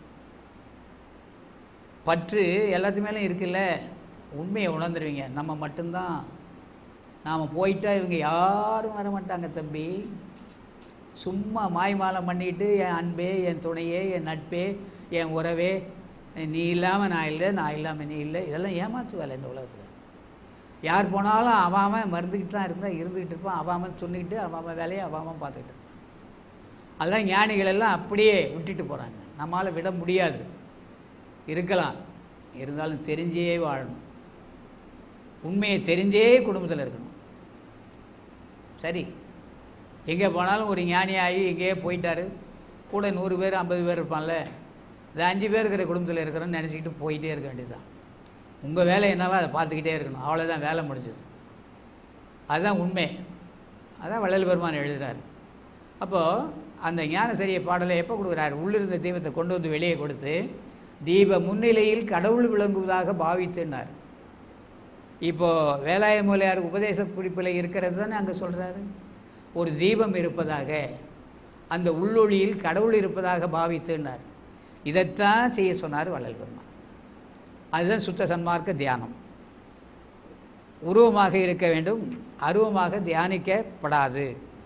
பற்று எல்லாத்து மேலும் இருக்குல்ல உண்மையை உணர்ந்துருவீங்க நம்ம மட்டும்தான் நாம் போயிட்டா இவங்க யாரும் வர மாட்டாங்க தம்பி சும்மா மாய்மாலம் பண்ணிட்டு என் அன்பே என் துணையே என் நட்பே என் உறவே நீ இல்லாமல் நான் இல்லை நான் இல்லாமல் நீ இல்லை இதெல்லாம் ஏமாத்து வேலை இந்த உலகத்தில் யார் போனாலும் அவன் அவன் மருந்துக்கிட்டு தான் இருந்தால் இருந்துக்கிட்டு இருப்பான் அவன் அவன் சொல்லிக்கிட்டு அவன் அவன் வேலையை அவன் அவன் பார்த்துக்கிட்டு அதெல்லாம் ஞானிகள் எல்லாம் அப்படியே விட்டுட்டு போகிறாங்க நம்மால் விட முடியாது இருக்கலாம் இருந்தாலும் தெரிஞ்சே வாழணும் உண்மையை தெரிஞ்சே குடும்பத்தில் இருக்கணும் சரி எங்கே போனாலும் ஒரு ஞானியாகி எங்கேயோ போயிட்டாரு கூட நூறு பேர் ஐம்பது பேர் இருப்பான்ல இது அஞ்சு பேர் இருக்கிற குடும்பத்தில் இருக்கிறோன்னு நினச்சிக்கிட்டு போயிட்டே இருக்க வேண்டியதுதான் உங்கள் வேலை என்னவோ அதை பார்த்துக்கிட்டே இருக்கணும் அவ்வளோதான் வேலை முடிஞ்சது அதுதான் உண்மை அதான் வள்ளல் பெருமான் எழுதுறாரு அப்போது அந்த ஞானசரிய பாடலை எப்போ கொடுக்குறாரு உள்ளிருந்த தெய்வத்தை கொண்டு வந்து வெளியே கொடுத்து தீப முன்னிலையில் கடவுள் விளங்குவதாக பாவித்துனார் இப்போது வேலாய மூலையார் உபதேச குறிப்பில் இருக்கிறது தானே அங்கே சொல்கிறாரு ஒரு தீபம் இருப்பதாக அந்த உள்ளொளியில் கடவுள் இருப்பதாக பாவித்துனார் இதைத்தான் செய்ய சொன்னார் வள்ளல் பெருமான் அதுதான் சுத்த சன்மார்க்க தியானம் உருவமாக இருக்க வேண்டும் அருவமாக தியானிக்கப்படாது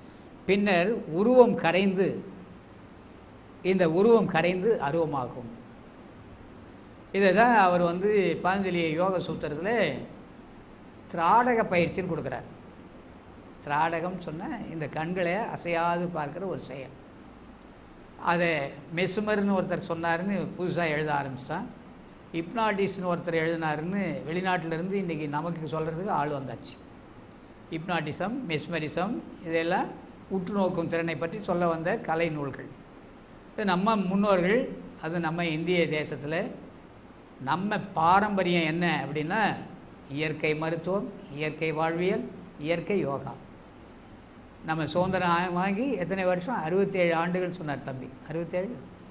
பின்னர் உருவம் கரைந்து இந்த உருவம் கரைந்து அருவமாகும் இதை தான் அவர் வந்து பாஞ்சலி யோக சூத்திரத்தில் திராடக பயிற்சின்னு கொடுக்குறார் திராடகம் சொன்ன இந்த கண்களை அசையாது பார்க்குற ஒரு செயல் அதை மெஸ்மர்னு ஒருத்தர் சொன்னாருன்னு புதுசாக எழுத ஆரம்பிச்சிட்டான் ஹிப்னாட்டிஸ்னு ஒருத்தர் எழுதினாருன்னு வெளிநாட்டிலேருந்து இன்றைக்கி நமக்கு சொல்கிறதுக்கு ஆள் வந்தாச்சு ஹிப்னாட்டிசம் மெஸ்மரிசம் இதெல்லாம் உற்று நோக்கும் திறனை பற்றி சொல்ல வந்த கலை நூல்கள் இது நம்ம முன்னோர்கள் அது நம்ம இந்திய தேசத்தில் நம்ம பாரம்பரியம் என்ன அப்படின்னா இயற்கை மருத்துவம் இயற்கை வாழ்வியல் இயற்கை யோகா நம்ம சுதந்திரம் ஆ- வாங்கி எத்தனை வருஷம் அறுபத்தேழு ஆண்டுகள் சொன்னார் தம்பி அறுபத்தேழு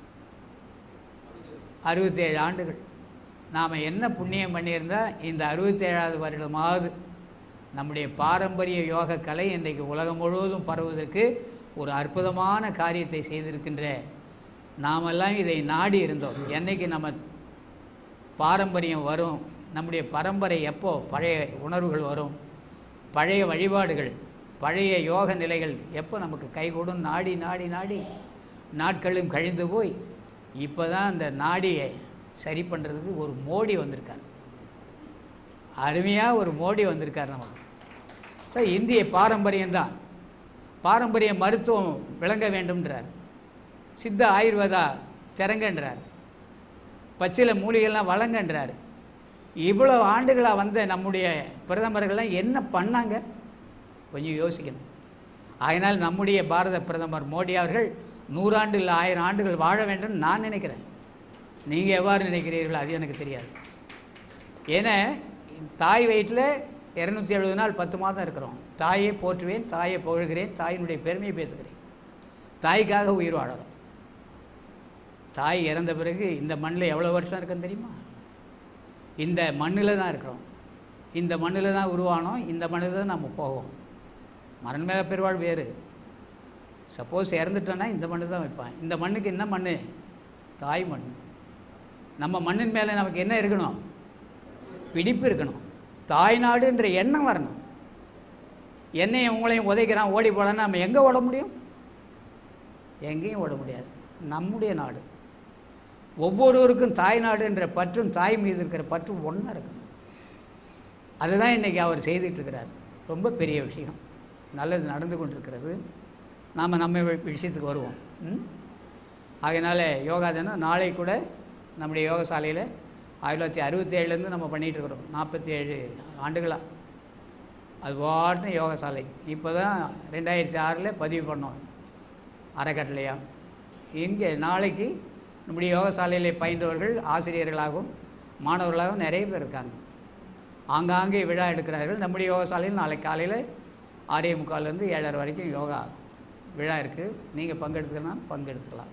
அறுபத்தேழு ஆண்டுகள் நாம் என்ன புண்ணியம் பண்ணியிருந்தா இந்த அறுபத்தேழாவது வருடமாவது நம்முடைய பாரம்பரிய யோக கலை இன்றைக்கு உலகம் முழுவதும் பரவுவதற்கு ஒரு அற்புதமான காரியத்தை செய்திருக்கின்ற நாமெல்லாம் இதை நாடி இருந்தோம் என்னைக்கு நம்ம பாரம்பரியம் வரும் நம்முடைய பரம்பரை எப்போ பழைய உணர்வுகள் வரும் பழைய வழிபாடுகள் பழைய யோக நிலைகள் எப்போ நமக்கு கைகூடும் நாடி நாடி நாடி நாட்களும் கழிந்து போய் இப்போ தான் அந்த நாடியை சரி பண்ணுறதுக்கு ஒரு மோடி வந்திருக்கார் அருமையாக ஒரு மோடி வந்திருக்கார் நமக்கு So, இந்திய பாரம்பரியம்தான் பாரம்பரிய மருத்துவம் விளங்க வேண்டும்ன்றார் சித்த ஆயுர்வேதா திறங்கன்றார் பச்சில மூலிகைலாம் வழங்கன்றார் இவ்வளோ ஆண்டுகளாக வந்த நம்முடைய பிரதமர்கள்லாம் என்ன பண்ணாங்க கொஞ்சம் யோசிக்கணும் அதனால் நம்முடைய பாரத பிரதமர் மோடி அவர்கள் நூறாண்டு இல்லை ஆயிரம் ஆண்டுகள் வாழ வேண்டும் நான் நினைக்கிறேன் நீங்கள் எவ்வாறு நினைக்கிறீர்கள் அது எனக்கு தெரியாது ஏன்னா தாய் வயிற்றில் இரநூத்தி எழுபது நாள் பத்து மாதம் இருக்கிறோம் தாயை போற்றுவேன் தாயை புகழ்கிறேன் தாயினுடைய பெருமையை பேசுகிறேன் தாய்க்காக உயிர் வாழறோம் தாய் இறந்த பிறகு இந்த மண்ணில் எவ்வளோ வருஷம் இருக்குன்னு தெரியுமா இந்த மண்ணில் தான் இருக்கிறோம் இந்த மண்ணில் தான் உருவானோம் இந்த மண்ணில் தான் நம்ம போவோம் மரண மேல பெருவாழ் வேறு சப்போஸ் இறந்துட்டோன்னா இந்த மண்ணு தான் வைப்பான் இந்த மண்ணுக்கு என்ன மண் தாய் மண் நம்ம மண்ணின் மேலே நமக்கு என்ன இருக்கணும் பிடிப்பு இருக்கணும் தாய்நாடுன்ற எண்ணம் வரணும் என்னையும் உங்களையும் உதைக்கிறான் ஓடி போடான்னு நம்ம எங்கே ஓட முடியும் எங்கேயும் ஓட முடியாது நம்முடைய நாடு ஒவ்வொருவருக்கும் தாய்நாடுன்ற பற்றும் தாய் மீது இருக்கிற பற்றும் ஒன்றா இருக்கணும் அதுதான் இன்றைக்கி அவர் செய்துட்டு இருக்கிறார் ரொம்ப பெரிய விஷயம் நல்லது நடந்து கொண்டிருக்கிறது நாம் நம்ம வி- விஷயத்துக்கு வருவோம் ம்? ஆகையினால யோகா தினம் நாளை கூட நம்முடைய யோகசாலையில் ஆயிரத்தி தொள்ளாயிரத்தி அறுபத்தேழுலேருந்து நம்ம பண்ணிகிட்டு இருக்கிறோம் நாற்பத்தி ஏழு ஆண்டுகளாக அது பாட்டு யோகசாலை இப்போ தான் ரெண்டாயிரத்தி ஆறில் பதிவு பண்ணோம் அறக்கட்டளையாக இங்கே நாளைக்கு நம்முடைய யோகசாலையிலே பயின்றவர்கள் ஆசிரியர்களாகவும் மாணவர்களாகவும் நிறைய பேர் இருக்காங்க ஆங்காங்கே விழா எடுக்கிறார்கள் நம்முடைய யோகசாலையில் நாளை காலையில் ஆறே முக்கால்லேருந்து ஏழரை வரைக்கும் யோகா விழா இருக்குது நீங்கள் பங்கெடுத்துக்கலாம் பங்கெடுத்துக்கலாம்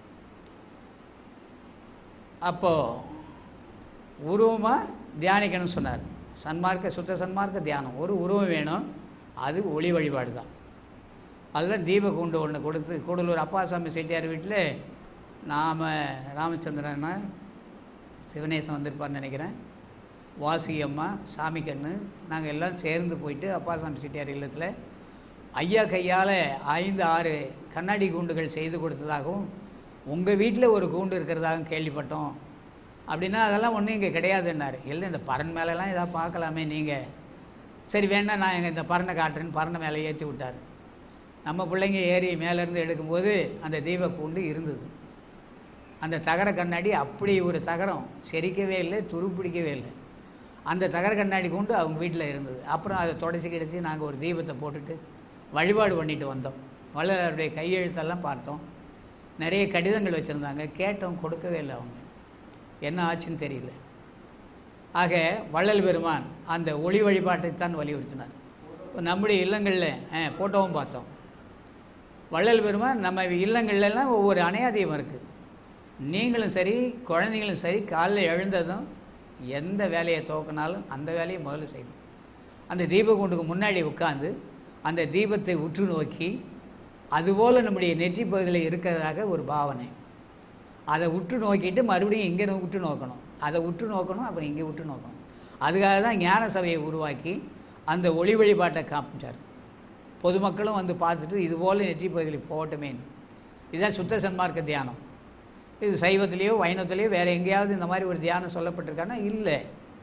அப்போது உருவமாக தியானிக்கணும்னு சொன்னார் சன்மார்க்க சுத்த சன்மார்க்க தியானம் ஒரு உருவம் வேணும் அது ஒளி வழிபாடு தான் அதில் தீப குண்டு ஒன்று கொடுத்து கூடலூர் அப்பாசாமி செட்டியார் வீட்டில் நாம் ராமச்சந்திரன் சிவனேசன் வந்திருப்பார்னு நினைக்கிறேன் வாசி அம்மா சாமி கண்ணு நாங்கள் எல்லாம் சேர்ந்து போயிட்டு அப்பாசாமி செட்டியார் இல்லத்தில் ஐயா கையால் ஐந்து ஆறு கண்ணாடி கூண்டுகள் செய்து கொடுத்ததாகவும் உங்கள் வீட்டில் ஒரு கூண்டு இருக்கிறதாகவும் கேள்விப்பட்டோம் அப்படின்னா அதெல்லாம் ஒன்றும் இங்கே கிடையாதுன்னாரு இல்லை இந்த பறன் மேலெல்லாம் ஏதாவது பார்க்கலாமே நீங்கள் சரி வேணா நான் எங்கள் இந்த பறனை காட்டுறேன்னு பறனை மேலே ஏற்றி விட்டார் நம்ம பிள்ளைங்க ஏறி மேலேருந்து எடுக்கும்போது அந்த தீப கூண்டு இருந்தது அந்த தகர கண்ணாடி அப்படி ஒரு தகரம் செரிக்கவே இல்லை துருப்பிடிக்கவே இல்லை அந்த தகர கண்ணாடி கூண்டு அவங்க வீட்டில் இருந்தது அப்புறம் அதை தொடச்சி கிடச்சி நாங்கள் ஒரு தீபத்தை போட்டுட்டு வழிபாடு பண்ணிட்டு வந்தோம் வள்ளலாருடைய கையெழுத்தெல்லாம் பார்த்தோம் நிறைய கடிதங்கள் வச்சுருந்தாங்க கேட்டோம் கொடுக்கவே இல்லை அவங்க என்ன ஆச்சுன்னு தெரியல ஆக வள்ளல் பெருமான் அந்த ஒளி வழிபாட்டைத்தான் வலியுறுத்தினார் இப்போ நம்முடைய இல்லங்களில் ஃபோட்டோவும் பார்த்தோம் வள்ளல் பெருமான் நம்ம இல்லங்கள்லாம் ஒவ்வொரு அணையாதீபம் இருக்குது நீங்களும் சரி குழந்தைங்களும் சரி காலைல எழுந்ததும் எந்த வேலையை துவக்கினாலும் அந்த வேலையை முதல்ல செய்யணும் அந்த தீபகுண்டுக்கு முன்னாடி உட்காந்து அந்த தீபத்தை உற்று நோக்கி அதுபோல் நம்முடைய நெற்றி பகுதியில் இருக்கிறதாக ஒரு பாவனை அதை உற்று நோக்கிட்டு மறுபடியும் இங்கே உற்று நோக்கணும் அதை உற்று நோக்கணும் அப்புறம் இங்கே உற்று நோக்கணும் அதுக்காக தான் ஞான சபையை உருவாக்கி அந்த ஒளி வழிபாட்டை காமிச்சார் பொதுமக்களும் வந்து பார்த்துட்டு இது போல் நெற்றி பகுதியில் போகட்டுமே இதுதான் சுத்த சன்மார்க்க தியானம் இது சைவத்திலேயோ வைணவத்திலேயோ வேறு எங்கேயாவது இந்த மாதிரி ஒரு தியானம் சொல்லப்பட்டிருக்கான்னா இல்லை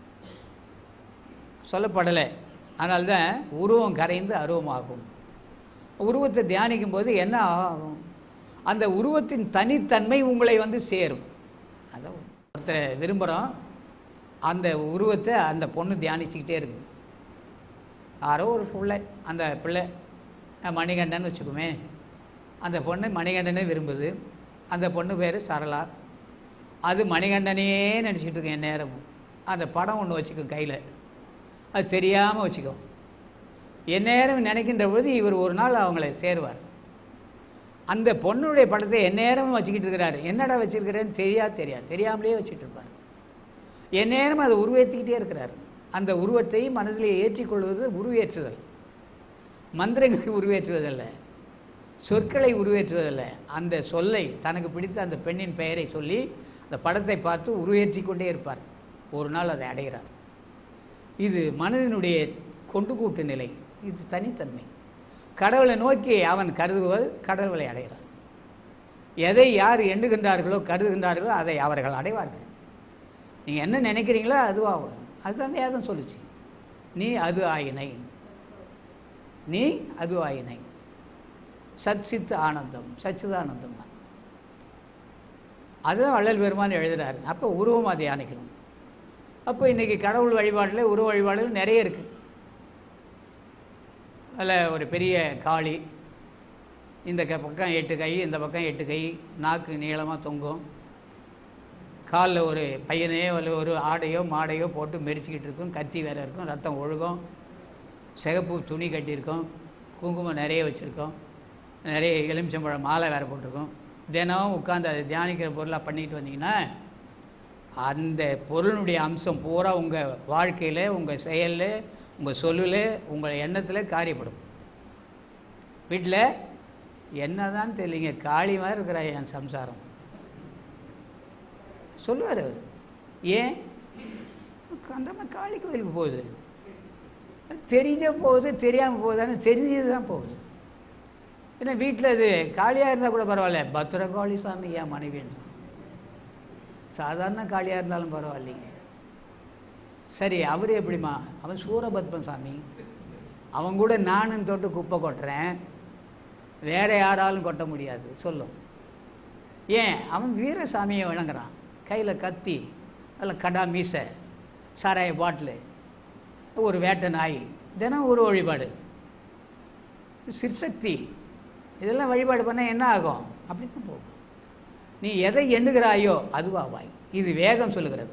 சொல்லப்படலை அதனால்தான் உருவம் கரைந்து அருவமாகும் உருவத்தை தியானிக்கும் போது என்ன ஆகும் அந்த உருவத்தின் தனித்தன்மை உங்களை வந்து சேரும் அதான் ஒருத்தரை விரும்புகிறோம் அந்த உருவத்தை அந்த பொண்ணு தியானிச்சுக்கிட்டே இருக்குது யாரோ ஒரு பிள்ளை அந்த பிள்ளை அஹ் மணிகண்டன் வச்சுக்குமே அந்த பொண்ணு மணிகண்டனே விரும்புது அந்த பொண்ணு பேர் சரளா அது மணிகண்டனையே நினச்சிக்கிட்டு இருக்கு என் நேரமும் அந்த படம் ஒன்று வச்சுக்கும் கையில் அது தெரியாமல் வச்சுக்கும் எந்நேரம் நினைக்கின்ற பொழுது இவர் ஒரு நாள் அவங்கள சேருவார் அந்த பொண்ணுடைய படத்தை எந்நேரமும் வச்சுக்கிட்டு இருக்கிறாரு என்னடா வச்சிருக்கிறேன்னு தெரியாது தெரியாது தெரியாமலே வச்சுட்டு இருப்பார் எந்நேரம் அதை உருவேற்றிக்கிட்டே இருக்கிறார் அந்த உருவத்தை மனதிலே ஏற்றிக்கொள்வது உருவேற்றுதல் மந்திரங்களை உருவேற்றுவதல்ல சொற்களை உருவேற்றுவதல்ல அந்த சொல்லை தனக்கு பிடித்த அந்த பெண்ணின் பெயரை சொல்லி அந்த படத்தை பார்த்து உருவேற்றி கொண்டே இருப்பார் ஒரு நாள் அதை அடைகிறார் இது மனதினுடைய கொண்டு கூட்டு நிலை இது தனித்தன்மை கடவுளை நோக்கி அவன் கருதுவது கடவுளை அடைகிறான் எதை யார் எண்ணுகின்றார்களோ கருதுகின்றார்களோ அதை அவர்கள் அடைவார்கள் நீங்கள் என்ன நினைக்கிறீங்களோ அதுவாகும் அதுதான் வேதம் சொல்லுச்சு நீ அது ஆயினை நீ அது ஆயினை சத் சித் ஆனந்தம் சச்சிதானந்தம் தான் அதுதான் வள்ளல் பெருமான் எழுதுறாரு அப்போ உருவமாக தியானிக்கணும் அப்போ இன்றைக்கி கடவுள் வழிபாட்டில் உருவ வழிபாடுகள் நிறைய இருக்குது அதில் ஒரு பெரிய காளி இந்த க பக்கம் எட்டு கை இந்த பக்கம் எட்டு கை நாக்கு நீளமாக தொங்கும் காலில் ஒரு பையனையோ இல்லை ஒரு ஆடையோ மாடையோ போட்டு மெரிச்சிக்கிட்டு இருக்கும் கத்தி வேறு இருக்கும் ரத்தம் ஒழுகும் சிகப்பு துணி கட்டியிருக்கோம் குங்குமம் நிறைய வச்சுருக்கோம் நிறைய எலுமிச்சம்பழம் மாலை வேறு போட்டிருக்கோம் தினம் உட்காந்து அதை தியானிக்கிற பொருளாக பண்ணிட்டு வந்தீங்கன்னா அந்த பொருளுடைய அம்சம் பூரா உங்கள் வாழ்க்கையில் உங்கள் செயலில் உங்கள் சொல்லில் உங்கள் எண்ணத்தில் காரியப்படும் வீட்டில் என்னதான் தெரியலிங்க காளி மாதிரி இருக்கிற என் சம்சாரம் சொல்லுவார் அவர் ஏன் அந்த காளி கோயிலுக்கு போகுது தெரிஞ்ச போகுது தெரியாமல் போகுதான்னு தெரிஞ்சது தான் போகுது ஏன்னா வீட்டில் அது காளியாக இருந்தால் கூட பரவாயில்ல பத்திரகாளி சாமி என் மனைவின்னு சாதாரண காளியாக இருந்தாலும் பரவாயில்லைங்க சரி அவர் எப்படிம்மா அவன் சூரபத்மன் சாமி அவன் கூட நானும் தொட்டு குப்பை கொட்டுறேன் வேற யாராலும் கொட்ட முடியாது சொல்லும் ஏன் அவன் வீரசாமியை வழங்குறான் கையில் கத்தி அதில் கடா மீசை சாராய பாட்டிலு ஒரு வேட்டை நாய் தினம் ஒரு வழிபாடு சிற்சக்தி இதெல்லாம் வழிபாடு பண்ணால் என்ன ஆகும் அப்படி தான் போகும் நீ எதை எண்ணுகிறாயோ அதுவாவாய் இது வேதம் சொல்லுகிறது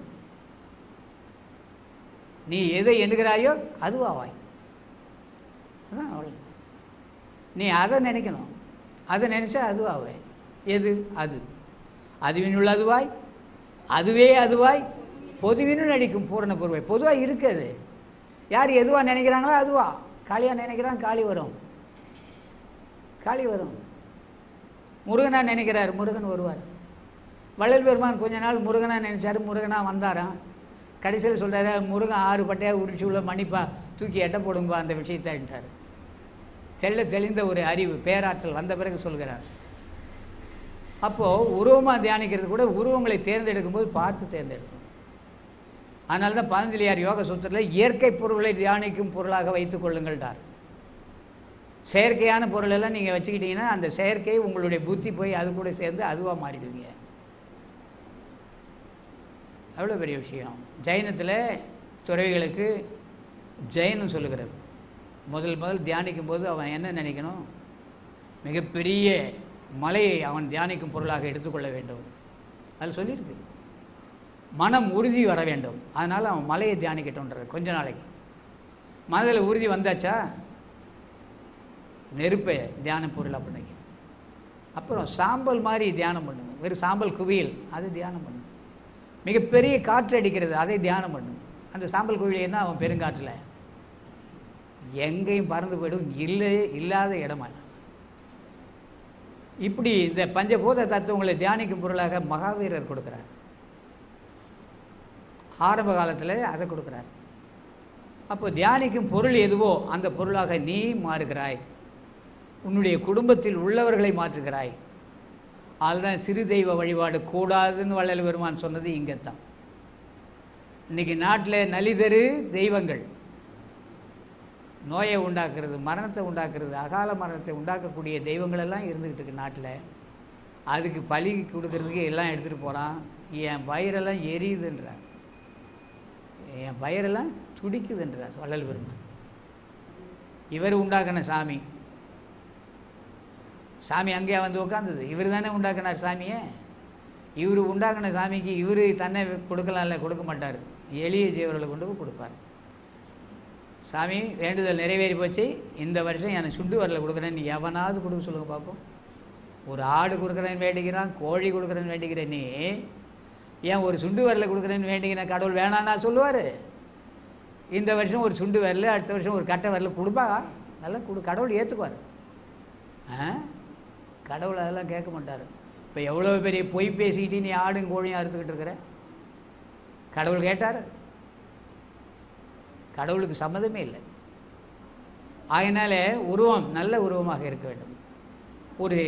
நீ எதை எண்ணுகிறாயோ அதுவாவாய் அதான் அவ்வளோ நீ அதை நினைக்கணும் அதை நினச்சா அதுவாவே எது அது அதுவினுள் அதுவாய் அதுவே அதுவாய் பொதுவினுள் நடிக்கும் பூரண பொருவாய் பொதுவாக இருக்குது யார் எதுவாக நினைக்கிறாங்களோ அதுவா காளியாக நினைக்கிறான் காளி வரும் காளி வரும் முருகனா நினைக்கிறார் முருகன் வருவார் வள்ளல் பெருமான் கொஞ்ச நாள் முருகனா நினைச்சாரு முருகனா வந்தாராம் கடைசியில் சொல்கிறாரு முருகன் ஆறு பட்டையாக உரிச்சு உள்ள மன்னிப்பா தூக்கி எட்ட போடுங்கப்பா அந்த விஷயத்தான்ட்டார் தெள்ள தெளிந்த ஒரு அறிவு பேராற்றல் வந்த பிறகு சொல்கிறார் அப்போது உருவமாக தியானிக்கிறது கூட உருவங்களை தேர்ந்தெடுக்கும் போது பார்த்து தேர்ந்தெடுக்கும் அதனால தான் பதஞ்சலியார் யோக சூத்திரத்தில் இயற்கை பொருளை தியானிக்கும் பொருளாக வைத்துக் கொள்ளுங்கள்டார் செயற்கையான பொருளெல்லாம் நீங்கள் வச்சுக்கிட்டீங்கன்னா அந்த செயற்கை உங்களுடைய புத்தி போய் அது கூட சேர்ந்து அதுவாக மாறிடுவீங்க அவ்வளோ பெரிய விஷயம் ஜைனத்தில் துறவிகளுக்கு ஜெயினம் சொல்லுகிறது முதல் முதல் தியானிக்கும் போது அவன் என்ன நினைக்கணும் மிகப்பெரிய மலையை அவன் தியானிக்கும் பொருளாக எடுத்துக்கொள்ள வேண்டும் அதில் சொல்லியிருக்கு மனம் உறுதி வர வேண்டும் அதனால் அவன் மலையை தியானிக்கட்டும்ன்றது கொஞ்ச நாளைக்கு மனதில் உறுதி வந்தாச்சா நெருப்பை தியான பொருளாக பண்ணுங்க அப்புறம் சாம்பல் மாதிரி தியானம் பண்ணுங்க வெறும் சாம்பல் குவியல் அது தியானம் பண்ணுங்க மிகப்பெரிய காற்று அடிக்கிறது அதை தியானம் பண்ணுங்க அந்த சாம்பல் குவியல் என்ன அவன் பெருங்காற்றில் எங்கேயும் பறந்து போயிடும் இல்லை இல்லாத இடமா இப்படி இந்த பஞ்சபூத தத்துவங்களை தியானிக்கும் பொருளாக மகாவீரர் கொடுக்குறார் ஆரம்ப காலத்தில் அதை கொடுக்குறார் அப்போ தியானிக்கும் பொருள் எதுவோ அந்த பொருளாக நீ மாறுகிறாய் உன்னுடைய குடும்பத்தில் உள்ளவர்களை மாற்றுகிறாய் அதுதான் சிறு தெய்வ வழிபாடு கூடாதுன்னு வள்ளல் பெருமான் சொன்னது இங்கே தான் இன்னைக்கு நாட்டில் நலிதரு தெய்வங்கள் நோயை உண்டாக்குறது மரணத்தை உண்டாக்குறது அகால மரணத்தை உண்டாக்கக்கூடிய தெய்வங்கள் எல்லாம் இருந்துக்கிட்டு இருக்கு நாட்டில் அதுக்கு பலி கொடுக்கறதுக்கு எல்லாம் எடுத்துகிட்டு போகிறான் என் வயிறெல்லாம் எரியுதுன்றார் என் வயிறெல்லாம் துடிக்குதுன்றார் வள்ளல் பெருமான் இவர் உண்டாக்கின சாமி சாமி அங்கேயே வந்து உட்காந்தது இவர் தானே உண்டாக்கினார் சாமியை இவர் உண்டாக்கின சாமிக்கு இவர் தன்னை கொடுக்கலாம்ல கொடுக்க மாட்டார் எளிய ஜீவர்களை கொண்டு போய் கொடுப்பார் சாமி வேண்டுதல் நிறைவேறி போச்சு இந்த வருஷம் எனக்கு சுண்டு வரல கொடுக்குறேன் நீ எவனாவது கொடுக்க சொல்லுங்க பார்ப்போம் ஒரு ஆடு கொடுக்குறேன்னு வேண்டிக்கிறான் கோழி கொடுக்குறேன்னு வேண்டிக்கிறேன் நீ ஏன் ஒரு சுண்டு வரல கொடுக்குறேன்னு வேண்டிக்கிறேன் கடவுள் வேணான்னா சொல்லுவார் இந்த வருஷம் ஒரு சுண்டு வரல அடுத்த வருஷம் ஒரு கட்டை வரல கொடுப்பா நல்லா கொடு கடவுள் ஏற்றுக்குவார் ஆ கடவுள் அதெல்லாம் கேட்க மாட்டார் இப்போ எவ்வளோ பெரிய பொய் பேசிக்கிட்டு நீ ஆடும் கோழியும் அறுத்துக்கிட்டு இருக்கிற கடவுள் கேட்டார் கடவுளுக்கு சம்மதமே இல்லை ஆகையினால உருவம் நல்ல உருவமாக இருக்க வேண்டும் ஒரு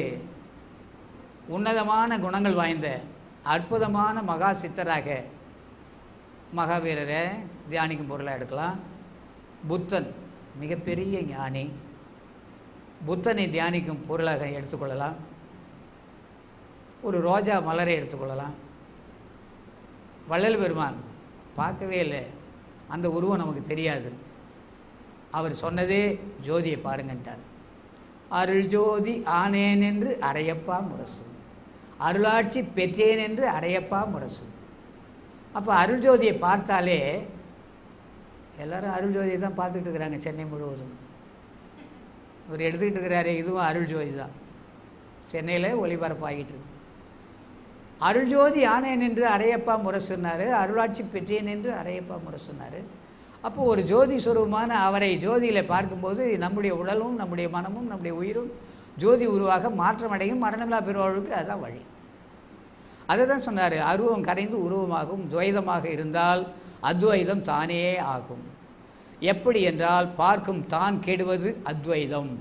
உன்னதமான குணங்கள் வாய்ந்த அற்புதமான மகா சித்தராக மகாவீரரை தியானிக்கும் பொருளாக எடுக்கலாம் புத்தன் மிகப்பெரிய ஞானி புத்தனை தியானிக்கும் பொருளாக எடுத்துக்கொள்ளலாம் ஒரு ரோஜா மலரை எடுத்துக்கொள்ளலாம் வள்ளல் பெருமான் பார்க்கவே இல்லை அந்த உருவம் நமக்கு தெரியாது அவர் சொன்னதே ஜோதியை பாருங்கன்ட்டார் அருள் ஜோதி ஆனேன் என்று அரையப்பா முரசு அருளாட்சி பெற்றேன் என்று அரையப்பா முரசு அப்போ அருள் ஜோதியை பார்த்தாலே எல்லாரும் அருள் ஜோதியை தான் பார்த்துட்டு இருக்கிறாங்க சென்னை முழுவதும் இவர் எடுத்துக்கிட்டு இருக்கிறாரு இதுவும் அருள் ஜோதி தான் சென்னையில் ஒளிபரப்பாகிட்டு இருக்கு அருள் ஜோதி ஆனேன் என்று அரையப்பா முறை சொன்னார் அருளாட்சி பெற்றேன் என்று அரையப்பா முறை சொன்னார் அப்போ ஒரு ஜோதி சுரூபமான அவரை ஜோதியில் பார்க்கும்போது நம்முடைய உடலும் நம்முடைய மனமும் நம்முடைய உயிரும் ஜோதி உருவாக மாற்றமடையும் மரணமில்லா பெருவாழ்வுக்கு அதுதான் வழி அதை தான் சொன்னார் அருவம் கரைந்து உருவமாகும் துவைதமாக இருந்தால் அத்வைதம் தானே ஆகும் எப்படி என்றால் பார்க்கும் தான் கெடுவது அத்வைதம்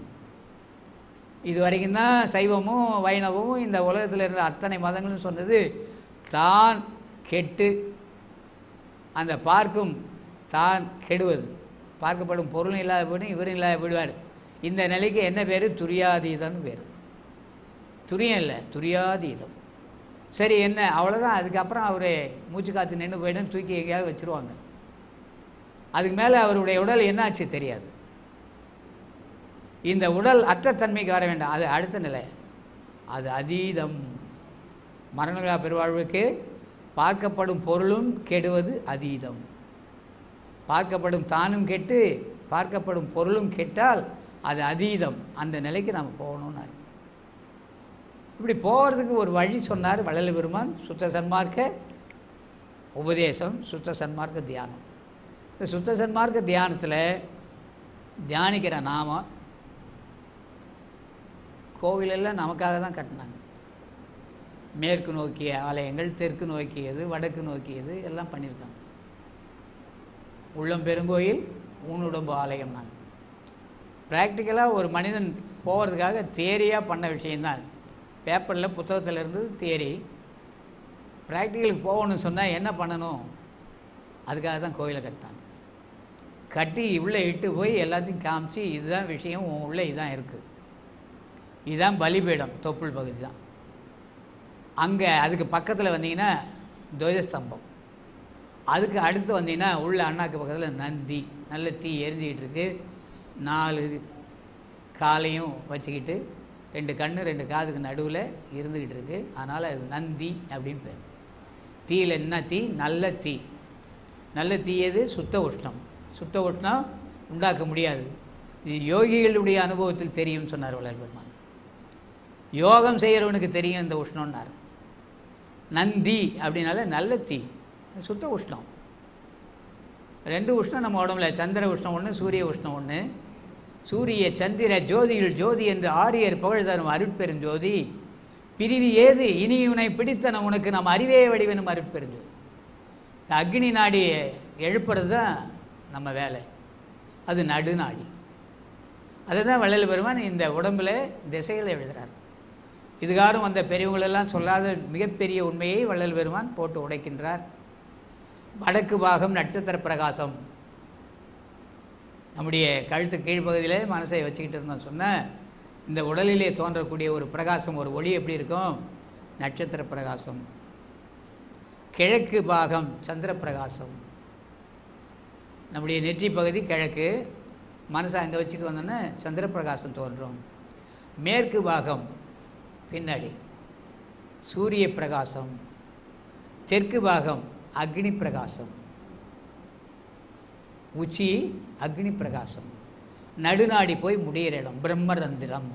இது வரைக்கும் தான் சைவமும் வைணவமும் இந்த உலகத்தில் இருந்த அத்தனை மதங்களும் சொன்னது தான் கெட்டு அந்த பார்க்கும் தான் கெடுவது பார்க்கப்படும் பொருளும் இல்லாத போய்டும் இவரும் இல்லாத போயிடுவார் இந்த நிலைக்கு என்ன பேர் துரியாதீதம்னு பேர் துரியம் இல்லை துரியாதீதம் சரி என்ன அவ்வளோதான் அதுக்கப்புறம் அவர் மூச்சு காற்று நின்று போயிடும் தூக்கி எங்கேயாவது வச்சுருவாங்க அதுக்கு மேலே அவருடைய உடல் என்னாச்சு தெரியாது இந்த உடல் அற்ற தன்மைக்கு வர வேண்டாம் அது அடுத்த நிலை அது அதீதம் மரணங்களா பெருவாழ்வுக்கு பார்க்கப்படும் பொருளும் கெடுவது அதீதம் பார்க்கப்படும் தானும் கெட்டு பார்க்கப்படும் பொருளும் கெட்டால் அது அதீதம் அந்த நிலைக்கு நாம் போகணும்னாரு இப்படி போகிறதுக்கு ஒரு வழி சொன்னார் வள்ளல் பெருமான் சுத்த சன்மார்க்க உபதேசம் சுத்த சன்மார்க்க தியானம் இந்த சுத்த சன்மார்க்க தியானத்தில் தியானிக்கிற நாம கோவிலெல்லாம் நமக்காக தான் கட்டினாங்க மேற்கு நோக்கிய ஆலயங்கள் தெற்கு நோக்கியது வடக்கு நோக்கியது எல்லாம் பண்ணியிருக்காங்க உள்ளம் பெருங்கோயில் ஊனுடம்பு ஆலயம் நாங்கள் ப்ராக்டிக்கலாக ஒரு மனிதன் போகிறதுக்காக தேரியாக பண்ண விஷயந்தான் பேப்பரில் புத்தகத்தில் இருந்து தேரி ப்ராக்டிக்கலுக்கு போகணும்னு சொன்னால் என்ன பண்ணணும் அதுக்காக தான் கோயிலை கட்டினாங்க கட்டி உள்ளே இட்டு போய் எல்லாத்தையும் காமிச்சு இதுதான் விஷயம் உன் உள்ளே இதான் இருக்குது இதுதான் பலிபீடம் தொப்புள் பகுதி தான் அங்கே அதுக்கு பக்கத்தில் வந்தீங்கன்னா துவஜஸ்தம்பம் அதுக்கு அடுத்து வந்தீங்கன்னா உள்ள அண்ணாக்கு பக்கத்தில் நந்தி நல்ல தீ எரிஞ்சிக்கிட்டு இருக்கு நாலு காலையும் வச்சுக்கிட்டு ரெண்டு கண்ணு ரெண்டு காதுக்கு நடுவில் இருந்துக்கிட்டு இருக்கு அதனால் அது நந்தி அப்படின்னு பேர் தீயில் என்ன தீ நல்ல தீ நல்ல தீ எது சுத்த உஷ்ணம் சுத்த உஷ்ணம் உண்டாக்க முடியாது இது யோகிகளுடைய அனுபவத்தில் தெரியும்னு சொன்னார் வள்ளல் பெருமான் யோகம் செய்கிறவனுக்கு தெரியும் இந்த உஷ்ணம்னார் நந்தி அப்படின்னால நல்ல தீ சுத்த உஷ்ணம் ரெண்டு உஷ்ணம் நம்ம உடம்புல சந்திர உஷ்ணம் ஒன்று சூரிய உஷ்ணம் ஒன்று சூரிய சந்திர ஜோதியில் ஜோதி என்று ஆரியர் புகழ் தரும் அருட்பெருஞ்சோதி பிரிவி ஏது இனி இவனை பிடித்தன உனக்கு நம்ம அறிவே வடிவனும் அருட்பெருஞ்சோதி இந்த அக்னி நாடியை எழுப்புறது தான் நம்ம வேலை அது நடுநாடி அதுதான் வள்ளல் பெருமான் இந்த உடம்பில் திசைகளை எழுதுகிறார் இதுகாரும் வந்த பெரியவங்களெல்லாம் சொல்லாத மிகப்பெரிய உண்மையை வள்ளல் பெருமான் போட்டு உடைக்கின்றார் வடக்கு பாகம் நட்சத்திர பிரகாசம் நம்முடைய கழுத்து கீழ்ப்பகுதியில் மனசை வச்சுக்கிட்டு இருந்தோம் சொன்ன இந்த உடலிலே தோன்றக்கூடிய ஒரு பிரகாசம் ஒரு ஒளி எப்படி இருக்கும் நட்சத்திர பிரகாசம் கிழக்கு பாகம் சந்திர பிரகாசம் நம்முடைய நெற்றி பகுதி கிழக்கு மனசை அங்கே வச்சுட்டு வந்தோன்னே சந்திர பிரகாசம் தோன்றும் மேற்கு பாகம் பின்னாடி சூரிய பிரகாசம் தெற்கு பாகம் அக்னி பிரகாசம் உச்சி அக்னி பிரகாசம் நடுநாடி போய் முடியிற இடம் பிரம்மரந்திரம்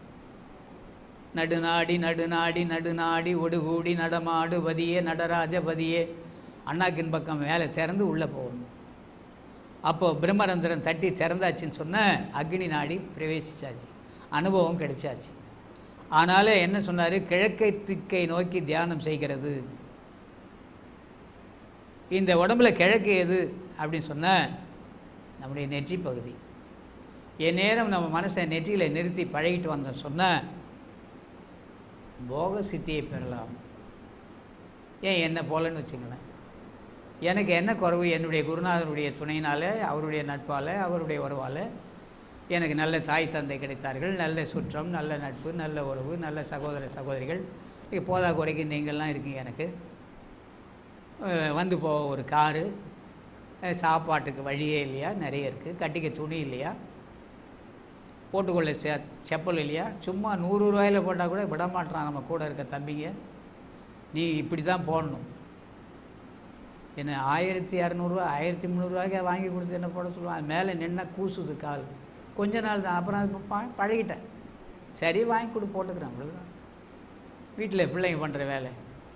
நடுநாடி நடுநாடி நடுநாடி ஒடுகூடி நடமாடு பதியே நடராஜ பதியே அண்ணாக்கின் பக்கம் மேலே திறந்து உள்ளே போகணும் அப்போது பிரம்மரந்திரம் தட்டி திறந்தாச்சுன்னு சொன்ன அக்னி நாடி பிரவேசிச்சாச்சு அனுபவம் கிடைச்சாச்சு ஆனாலும் என்ன சொன்னார் கிழக்கை திக்கை நோக்கி தியானம் செய்கிறது இந்த உடம்புல கிழக்கு எது அப்படின்னு சொன்ன நம்முடைய நெற்றி பகுதி என் நேரம் நம்ம மனசை நெற்றியில் நிறுத்தி பழகிட்டு வந்தோம் சொன்ன போக சித்தியை பெறலாம் ஏன் என்ன போலன்னு வச்சுங்களேன் எனக்கு என்ன குறைவு என்னுடைய குருநாதருடைய துணையினால் அவருடைய நட்பால் அவருடைய உறவால் எனக்கு நல்ல தாய் தந்தை கிடைத்தார்கள் நல்ல சுற்றம் நல்ல நட்பு நல்ல உறவு நல்ல சகோதர சகோதரிகள் இங்கே போதா குறைக்கு நீங்கள்லாம் இருக்கீங்க எனக்கு அஹ் வந்து போக ஒரு காரு அஹ் சாப்பாட்டுக்கு வழியே இல்லையா நிறைய இருக்குது கட்டிக்க துணி இல்லையா போட்டுக்கொள்ள செ செப்பல் இல்லையா சும்மா நூறு ரூபாயில் போட்டால் கூட விட மாட்றான் நம்ம கூட இருக்க தம்பிங்க நீ இப்படி தான் போடணும் என்ன ஆயிரத்தி இரநூறுவா ஆயிரத்தி முந்நூறுரூவாய்க்கே வாங்கி கொடுத்து என்ன போட சொல்லுவான் மேலே நின்னா கூசுது கால் கொஞ்ச நாள் தான் அப்புறம் அது ப- பழகிட்டேன் சரி வாங்கி கொடு போட்டுக்கிறேன் அவ்வளோதான் வீட்டில் பிள்ளைங்க பண்ணுற வேலை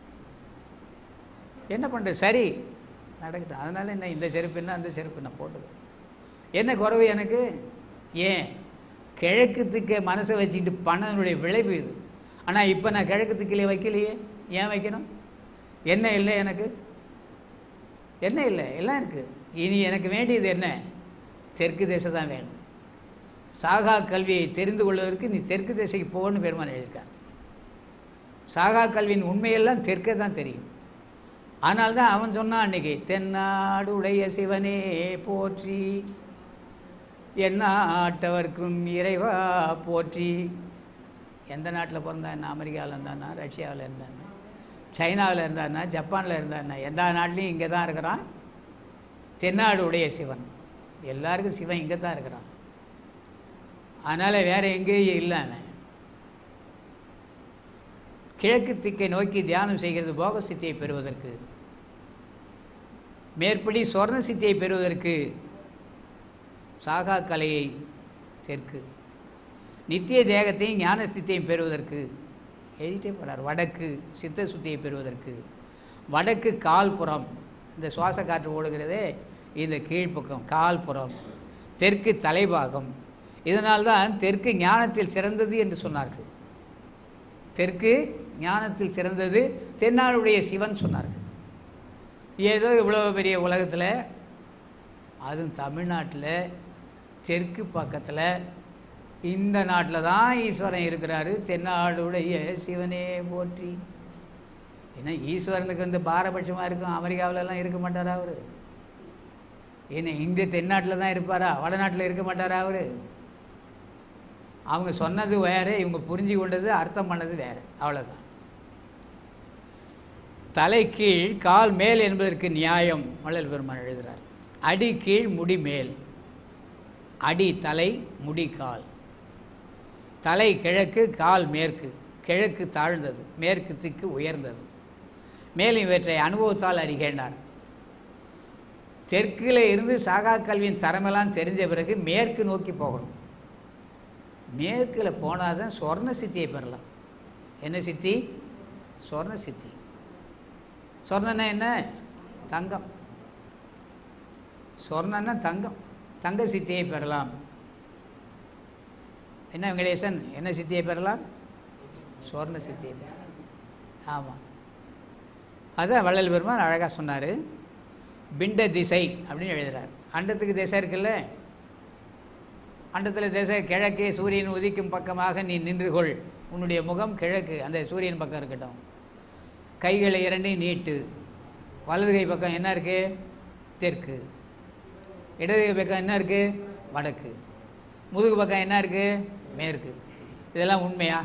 என்ன பண்ணுற சரி நடக்கட்டும் அதனால் என்ன இந்த செருப்பு என்ன அந்த செருப்பு நான் போட்டுக்கிறேன் என்ன குறைவு எனக்கு ஏன் கிழக்கு திக்க மனசை வச்சுக்கிட்டு பண்ணனுடைய விளைவு இது ஆனால் இப்போ நான் கிழக்கு திக்கிலே வைக்கலையே ஏன் வைக்கணும் என்ன இல்லை எனக்கு என்ன இல்லை எல்லாம் இருக்குது இனி எனக்கு வேண்டியது என்ன தெற்கு திசை தான் வேணும் சாகா கல்வியை தெரிந்து கொள்வதற்கு நீ தெற்கு திசைக்கு போகணும்னு பெருமான் எழுதியிருக்கார் சாகா கல்வியின் உண்மையெல்லாம் தெற்கே தான் தெரியும் ஆனால் தான் அவன் சொன்னான் அன்னைக்கு தென்னாடு உடைய சிவனே போற்றி எந்நாட்டவர்க்கும் இறைவா போற்றி எந்த நாட்டில் பிறந்தா என்ன அமெரிக்காவில் இருந்தானா ரஷ்யாவில் இருந்தானா சைனாவில் இருந்தானா ஜப்பானில் இருந்தானா எந்த நாட்டிலையும் இங்கே தான் இருக்கிறான் தென்னாடு உடைய சிவன் எல்லாருக்கும் சிவன் இங்கே தான் இருக்கிறான் அதனால் வேறு எங்கேயும் இல்லை அவன் கிழக்கு திக்கை நோக்கி தியானம் செய்கிறது போக சித்தியை பெறுவதற்கு மேற்படி சொர்ண சித்தியை பெறுவதற்கு சாகா கலையை தெற்கு நித்திய தேகத்தையும் ஞான சித்தியையும் பெறுவதற்கு எழுதிட்டே போகிறார் வடக்கு சித்த சுத்தியை பெறுவதற்கு வடக்கு கால்புறம் இந்த சுவாச காற்று ஓடுகிறதே இந்த கீழ்ப்பக்கம் கால்புறம் தெற்கு தலைபாகம் இதனால்தான் தெற்கு ஞானத்தில் சிறந்தது என்று சொன்னார்கள் தெற்கு ஞானத்தில் சிறந்தது தென்னாடுடைய சிவன் சொன்னார்கள் ஏதோ இவ்வளோ பெரிய உலகத்தில் அதுவும் தமிழ்நாட்டில் தெற்கு பக்கத்தில் இந்த நாட்டில் தான் ஈஸ்வரன் இருக்கிறாரு தென்னாடுடைய சிவனே போற்றி ஏன்னா ஈஸ்வரனுக்கு வந்து பாரபட்சமாக இருக்கும் அமெரிக்காவிலலாம் இருக்க மாட்டாரா அவர் ஏன்னா இங்கே தென்னாட்டில் தான் இருப்பாரா வடநாட்டில் இருக்க மாட்டாரா அவர் அவங்க சொன்னது வேறு இவங்க புரிஞ்சு கொண்டது அர்த்தம் பண்ணது வேறு அவ்வளோதான் தலை கீழ் கால் மேல் என்பதற்கு நியாயம் வள்ளல் பெருமான் எழுதுகிறார் அடி கீழ் முடி மேல் அடி தலை முடி கால் தலை கிழக்கு கால் மேற்கு கிழக்கு தாழ்ந்தது மேற்கு திக்கு உயர்ந்தது மேலும் இவற்றை அனுபவத்தால் அறிகின்றார் தெற்கில் இருந்து சாகா கல்வியின் தரமெல்லாம் தெரிஞ்ச பிறகு மேற்கு நோக்கி போகணும் மேற்கில் போனால் தான் சொர்ண சித்தியை பெறலாம் என்ன சித்தி சொர்ண சித்தி சொர்ணன்னா என்ன தங்கம் சொர்ணன்னா தங்கம் தங்க சித்தியை பெறலாம் என்ன வெங்கடேசன் என்ன சித்தியை பெறலாம் சொர்ண சித்தியை பெறலாம் ஆமாம் அதான் வள்ளல் பெருமான் அழகாக சொன்னார் பிண்ட திசை அப்படின்னு எழுதுறார் அண்டத்துக்கு திசை இருக்குல்ல அண்டத்தில் திசை கிழக்கே சூரியன் உதிக்கும் பக்கமாக நீ நின்று கொள் உன்னுடைய முகம் கிழக்கு அந்த சூரியன் பக்கம் இருக்கட்டும் கைகளை இரண்டையும் நீட்டு வலது கை பக்கம் என்ன இருக்கு தெற்கு இடது கை பக்கம் என்ன இருக்கு வடக்கு முதுகு பக்கம் என்ன இருக்கு மேற்கு இதெல்லாம் உண்மையா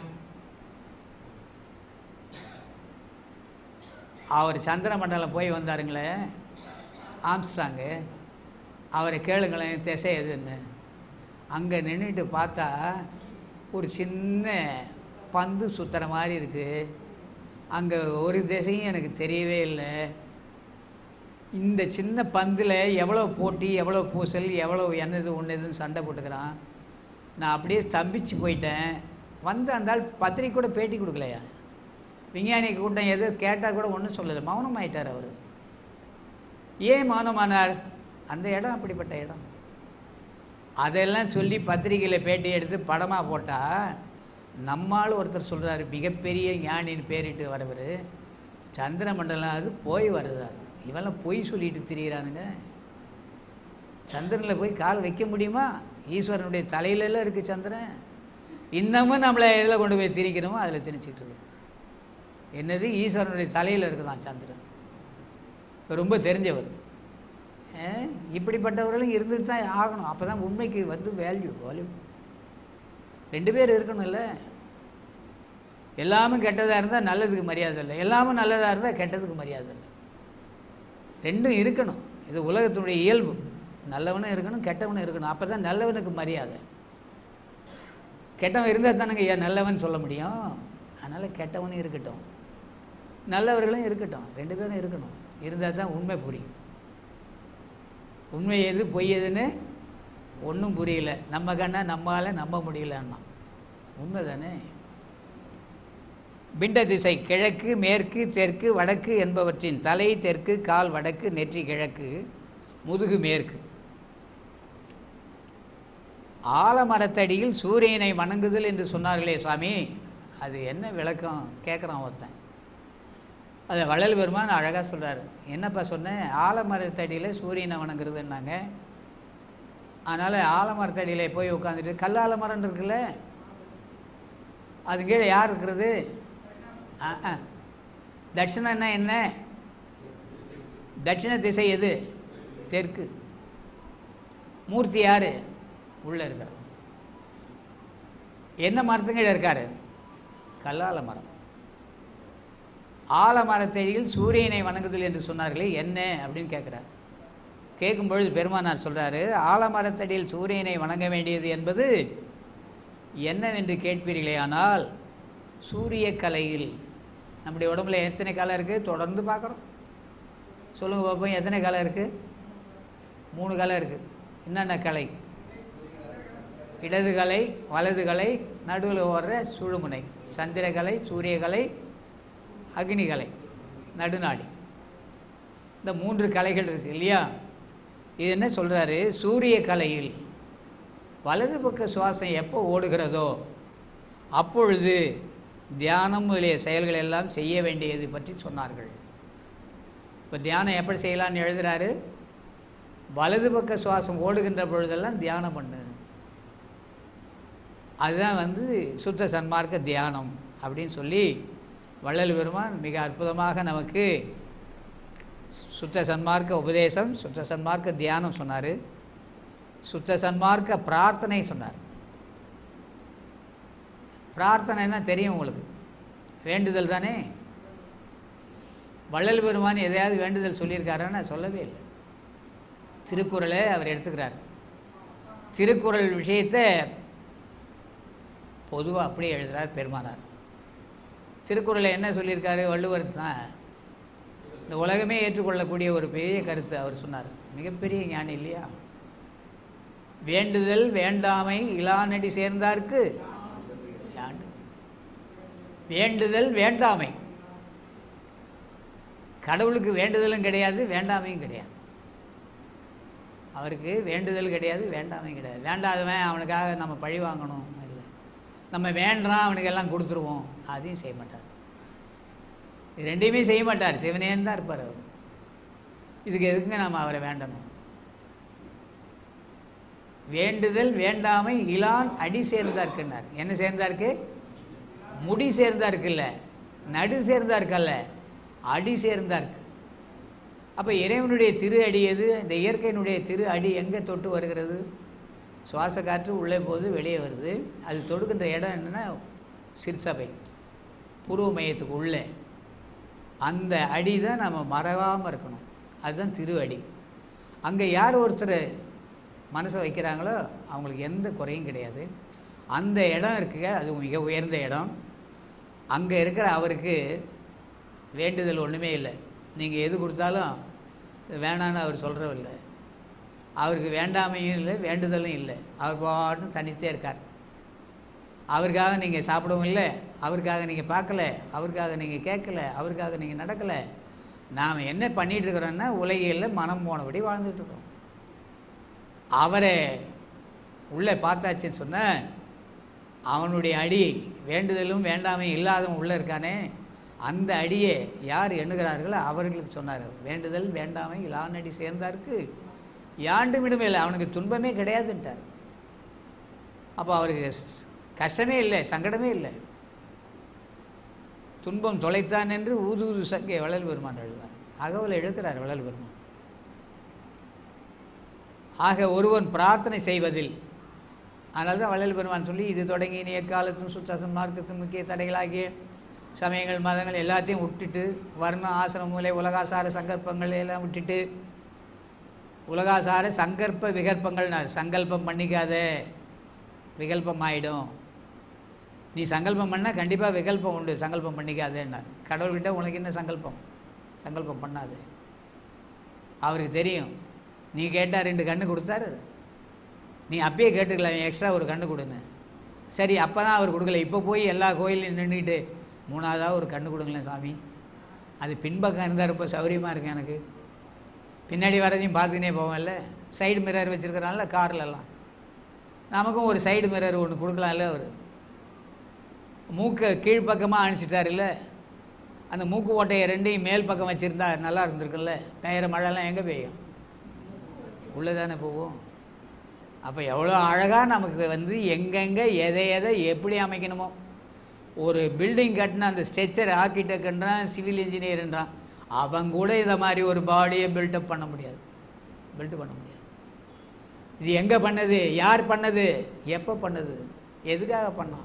அவர் சந்திர மண்டலம் போய் வந்தாருங்களே ஆம்ஸ்டாங்கு அவரை கேளுங்களேன் திசை எதுன்னு அங்கே நின்றுட்டு பார்த்தா ஒரு சின்ன பந்து சுற்றுற மாதிரி இருக்குது அங்கே ஒரு திசையும் எனக்கு தெரியவே இல்லை இந்த சின்ன பந்தில் எவ்வளோ போட்டி எவ்வளோ பூசல் எவ்வளோ என்னது ஒன்று இதுன்னு சண்டை போட்டுக்கிறான் நான் அப்படியே ஸ்தம்பிச்சு போயிட்டேன் வந்து அந்த ஆள் பத்திரிக்கை கூட பேட்டி கொடுக்கலையா விஞ்ஞானி கூட்டம் எது கேட்டால் கூட ஒன்றும் சொல்லலை மௌனம் ஆயிட்டார் அவர் ஏன் மௌனமானார் அந்த இடம் அப்படிப்பட்ட இடம் அதெல்லாம் சொல்லி பத்திரிக்கையில் பேட்டி எடுத்து படமாக போட்டால் நம்மால் ஒருத்தர் சொல்கிறாரு மிகப்பெரிய ஞானின்னு பேரிட்டு வரவர் சந்திர மண்டலம் அது போய் வருது அது இவெல்லாம் பொய் சொல்லிட்டு திரியிறானுங்க சந்திரனில் போய் கால் வைக்க முடியுமா ஈஸ்வரனுடைய தலையிலெல்லாம் இருக்குது சந்திரன் இன்னமும் நம்மளை எதில் கொண்டு போய் திரிக்கணுமோ அதில் திணிச்சிட்டு இருக்கோம் என்னது ஈஸ்வரனுடைய தலையில் இருக்குதான் சந்திரன் ரொம்ப தெரிஞ்சவர் ஆ, இப்படிப்பட்டவர்களும் இருந்துட்டு தான் ஆகணும் அப்போ தான் உண்மைக்கு வந்து வேல்யூ வேல்யூ ரெண்டு பேர் இருக்கணும்ல எல்லாமும் கெட்டதாக இருந்தால் நல்லதுக்கு மரியாதை இல்லை எல்லாமும் நல்லதாக இருந்தால் கெட்டதுக்கு மரியாதை இல்லை ரெண்டும் இருக்கணும் இது உலகத்தினுடைய இயல்பு நல்லவனும் இருக்கணும் கெட்டவனும் இருக்கணும் அப்போ தான் நல்லவனுக்கு மரியாதை கெட்டவன் இருந்தால் தானங்க ஐயா நல்லவன் சொல்ல முடியும் அதனால் கெட்டவனும் இருக்கட்டும் நல்லவர்களும் இருக்கட்டும் ரெண்டு பேரும் இருக்கணும் இருந்தால் தான் உண்மை புரியும் உண்மை எது பொய் எதுன்னு ஒன்றும் புரியல நம்ம கண்ணை நம்மால் நம்ப முடியலன்னா உண்மை தானே பிண்ட திசை கிழக்கு மேற்கு தெற்கு வடக்கு என்பவற்றின் தலை தெற்கு கால் வடக்கு நெற்றி கிழக்கு முதுகு மேற்கு ஆலமரத்தடியில் சூரியனை வணங்குதல் என்று சொன்னார்களே சுவாமி அது என்ன விளக்கம் கேட்குறான் ஒருத்தன் அதை வள்ளல் பெருமான் அழகாக சொல்றாரு என்னப்பா சொன்னேன் ஆலமரத்தடியில் சூரியனை வணங்குறதுன்னாங்க அதனால் ஆலமரத்தடியில் போய் உட்காந்துட்டு கல்லாலமரம் இருக்குல்ல அது கீழே யார் இருக்கிறது ஆ ஆ தட்சிணன்னா என்ன தட்சிண திசை எது தெற்கு மூர்த்தி யார் உள்ளே இருக்கிறார் என்ன மரத்துங்கீழே இருக்கார் கல்லால மரம் ஆலமரத்தடியில் சூரியனை வணங்குதல் என்று சொன்னார்களே என்ன அப்படின்னு கேட்குறார் கேட்கும்பொழுது பெருமானார் சொல்கிறாரு ஆலமரத்தடியில் சூரியனை வணங்க வேண்டியது என்பது என்னவென்று கேட்பீர்களே ஆனால் சூரிய கலையில் நம்முடைய உடம்புல எத்தனை கலை இருக்குது தொடர்ந்து பார்க்குறோம் சொல்லுங்கள் பார்ப்போம் எத்தனை கலை இருக்குது மூணு கலை இருக்குது என்னென்ன கலை இடது கலை வலது கலை நடுவில் ஓடுற சுழுமுனை சந்திரகலை சூரியகலை அக்னிகலை நடுநாடி இந்த மூன்று கலைகள் இருக்குது இல்லையா இது என்ன சொல்கிறாரு சூரிய கலையில் வலது பக்க சுவாசம் எப்போ ஓடுகிறதோ அப்பொழுது தியானம் முதலிய செயல்கள் எல்லாம் செய்ய வேண்டியது பற்றி சொன்னார்கள் இப்போ தியானம் எப்படி செய்யலாம்னு எழுதுறாரு வலது பக்க சுவாசம் ஓடுகின்ற பொழுதெல்லாம் தியானம் பண்ணு அதுதான் வந்து சுத்த சன்மார்க்க தியானம் அப்படின்னு சொல்லி வள்ளல் பெருமான் மிக அற்புதமாக நமக்கு சுத்த சன்மார்க்க உபதேசம் சுத்த சன்மார்க்க தியானம் சொன்னார் சுத்த சன்மார்க்க பிரார்த்தனை சொன்னார் பிரார்த்தனைன்னா தெரியும் உங்களுக்கு வேண்டுதல் தானே வள்ளல் பெருமான் எதையாவது வேண்டுதல் சொல்லியிருக்காருன்னு சொல்லவே இல்லை திருக்குறளை அவர் எடுத்துக்கிறார் திருக்குறள் விஷயத்தை பொதுவாக அப்படியே எழுதுகிறார் பெருமானார் திருக்குறளை என்ன சொல்லியிருக்காரு வள்ளுவர் தான் இந்த உலகமே ஏற்றுக்கொள்ளக்கூடிய ஒரு பெரிய கருத்து அவர் சொன்னார் மிகப்பெரிய ஞானி இல்லையா வேண்டுதல் வேண்டாமை இலானடி சேர்ந்தார்க்கு யாண்டு வேண்டுதல் வேண்டாமை கடவுளுக்கு வேண்டுதலும் கிடையாது வேண்டாமையும் கிடையாது அவருக்கு வேண்டுதல் கிடையாது வேண்டாமையும் கிடையாது வேண்டாதவன் அவனுக்காக நம்ம பழி வாங்கணும் இல்லை நம்ம வேண்டாம் அவனுக்கு எல்லாம் கொடுத்துருவோம் அதையும் செய்ய மாட்டார் இது ரெண்டையுமே செய்ய மாட்டார் சிவனேன்னு தான் இருப்பார் அவர் இதுக்கு எதுக்குங்க நம்ம அவரை வேண்டணும் வேண்டுதல் வேண்டாமை இலான் அடி சேர்ந்தார்க்குன்னார் என்ன சேர்ந்தாருக்கு முடி சேர்ந்தார்க்குல்ல நடு சேர்ந்தார்க்கல்ல அடி சேர்ந்தார்க்கு அப்போ இறைவனுடைய திரு அடி எது இந்த இயற்கையினுடைய திரு அடி எங்கே தொட்டு வருகிறது சுவாச காற்று உள்ளே போகுது வெளியே வருது அது தொடுக்கின்ற இடம் என்னென்னா சிற்சபை பூர்வ மையத்துக்கு உள்ளே அந்த அடி தான் நம்ம மறவாமல் இருக்கணும் அதுதான் திரு அடி அங்கே யார் ஒருத்தர் மனசை வைக்கிறாங்களோ அவங்களுக்கு எந்த குறையும் கிடையாது அந்த இடம் இருக்குங்க அது மிக உயர்ந்த இடம் அங்கே இருக்கிற அவருக்கு வேண்டுதல் ஒன்றுமே இல்லை நீங்கள் எது கொடுத்தாலும் வேணான்னு அவர் சொல்கிறவர் இல்லை அவருக்கு வேண்டாமையும் இல்லை வேண்டுதலும் இல்லை அவர் பாட்டும் தனித்தே இருக்கார் அவருக்காக நீங்கள் சாப்பிடவும் இல்லை அவருக்காக நீங்கள் பார்க்கல அவருக்காக நீங்கள் கேட்கல அவருக்காக நீங்கள் நடக்கலை நாம் என்ன பண்ணிட்டு இருக்கிறோன்னா உலகில் மனம் போனபடி வாழ்ந்துட்டு இருக்கோம் அவரை உள்ளே பார்த்தாச்சுன்னு சொன்ன அவனுடைய அடி வேண்டுதலும் வேண்டாமையும் இல்லாதவன் உள்ளே இருக்கானே அந்த அடியை யார் எண்ணுகிறார்களோ அவர்களுக்கு சொன்னார் வேண்டுதல் வேண்டாமை இலானடி சேர்ந்தாருக்கு யாண்டுமிடுமே இல்லை அவனுக்கு துன்பமே கிடையாதுன்ட்டார் அப்போ அவருக்கு ஸ்- கஷ்டமே இல்லை சங்கடமே இல்லை துன்பம் தொலைத்தான் என்று ஊது ஊது சங்கே வளல் பெருமான் எழுதார் அகவலை எழுக்கிறார் வளல் பெருமான் ஆக ஒருவன் பிரார்த்தனை செய்வதில் அதனால தான் வள்ளல் பெருமான் சொல்லி இது தொடங்கி இனி எக்காலத்தும் சுத்தசம் மார்க்கத்தும் முக்கிய தடைகளாகிய சமயங்கள் மதங்கள் எல்லாத்தையும் விட்டுட்டு வர்ணம் ஆசிரம மூலை உலகாசார சங்கல்பங்கள் எல்லாம் விட்டுட்டு உலகாசார சங்கற்ப விகற்பங்கள்னார் சங்கல்பம் பண்ணிக்காத விகல்பம் ஆயிடும் நீ சங்கல்பம் பண்ணால் கண்டிப்பாக விகல்பம் உண்டு சங்கல்பம் பண்ணிக்காதேன்னார் கடவுள்கிட்ட உனக்கு என்ன சங்கல்பம் சங்கல்பம் பண்ணாது அவருக்கு தெரியும் நீ கேட்டால் ரெண்டு கண்ணு கொடுத்தாரு நீ அப்பயே கேட்டுக்கலாம் எக்ஸ்ட்ரா ஒரு கண்ணு கொடுன்னு சரி அப்போ தான் அவர் கொடுக்கல இப்போ போய் எல்லா கோயிலையும் நின்றுட்டு மூணாவதாக ஒரு கண்ணு கொடுங்களேன் சாமி அது பின்பக்கம் இருந்தால் ரொம்ப சௌரியமாக இருக்கு எனக்கு பின்னாடி வரதையும் பார்த்துக்கினே போவேன்ல சைடு மிரர் வச்சுருக்கனால கார்லலாம் நமக்கும் ஒரு சைடு மிரர் ஒன்று கொடுக்கலாம்ல அவர் மூக்கை கீழ்ப்பக்கமாக அனுப்பிச்சிட்டாருல்ல அந்த மூக்கு ஓட்டையை ரெண்டையும் மேல் பக்கம் வச்சுருந்தா நல்லா இருந்திருக்குல்ல பெய்கிற மழைலாம் எங்கே பெய்யும் உள்ளே தானே போவோம் அப்போ எவ்வளோ அழகாக நமக்கு வந்து எங்கெங்கே எதை எதை எப்படி அமைக்கணுமோ ஒரு பில்டிங் கட்டின அந்த ஸ்ட்ரெச்சர் ஆர்கிடெக்ட்ன்றான் சிவில் இன்ஜினியர்ன்றான் அவன் கூட இதை மாதிரி ஒரு பாடியை பில்டப் பண்ண முடியாது பில்ட் பண்ண முடியாது இது எங்கே பண்ணது யார் பண்ணது எப்போ பண்ணது எதுக்காக பண்ணான்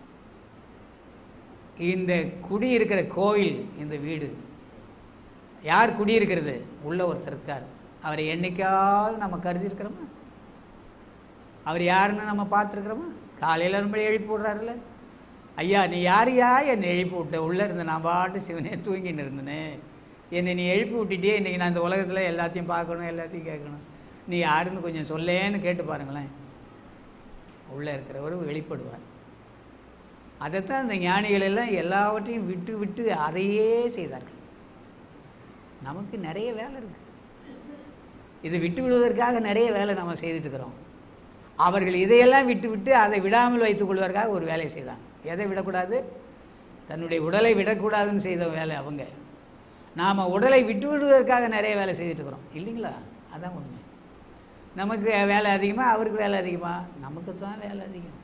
இந்த குடி இருக்கிற கோயில் இந்த வீடு யார் குடியிருக்கிறது உள்ள ஒருத்தர் இருக்கார் அவரை என்னைக்காவது நம்ம கருதி இருக்கிறோமா அவர் யாருன்னு நம்ம பார்த்துருக்குறோமா காலையில் நம்ம எழுப்பி விட்றாருல்ல ஐயா நீ யாரையா என்னை எழுப்பி விட்ட உள்ளே இருந்த நான் பாட்டு சிவனே தூங்கின்னு இருந்தனே என்னை நீ எழுப்பி விட்டுட்டே இன்றைக்கி நான் இந்த உலகத்தில் எல்லாத்தையும் பார்க்கணும் எல்லாத்தையும் கேட்கணும் நீ யாருன்னு கொஞ்சம் சொல்லேன்னு கேட்டு பாருங்களேன் உள்ளே இருக்கிறவர் வெளிப்படுவார் அதைத்தான் இந்த ஞானிகள் எல்லாம் எல்லாவற்றையும் விட்டு விட்டு அதையே செய்தார்கள் நமக்கு நிறைய வேலை இருக்கு இதை விட்டு விடுவதற்காக நிறைய வேலை நம்ம செய்துட்டு இருக்கிறோம் அவர்கள் இதையெல்லாம் விட்டு விட்டு அதை விடாமல் வைத்துக் கொள்வதற்காக ஒரு வேலையை செய்தாங்க எதை விடக்கூடாது தன்னுடைய உடலை விடக்கூடாதுன்னு செய்த வேலை அவங்க நாம் உடலை விட்டு விடுவதற்காக நிறைய வேலை செய்துட்டு இருக்கிறோம் இல்லைங்களா அதான் உண்மை நமக்கு வேலை அதிகமாக அவருக்கு வேலை அதிகமா நமக்கு தான் வேலை அதிகம்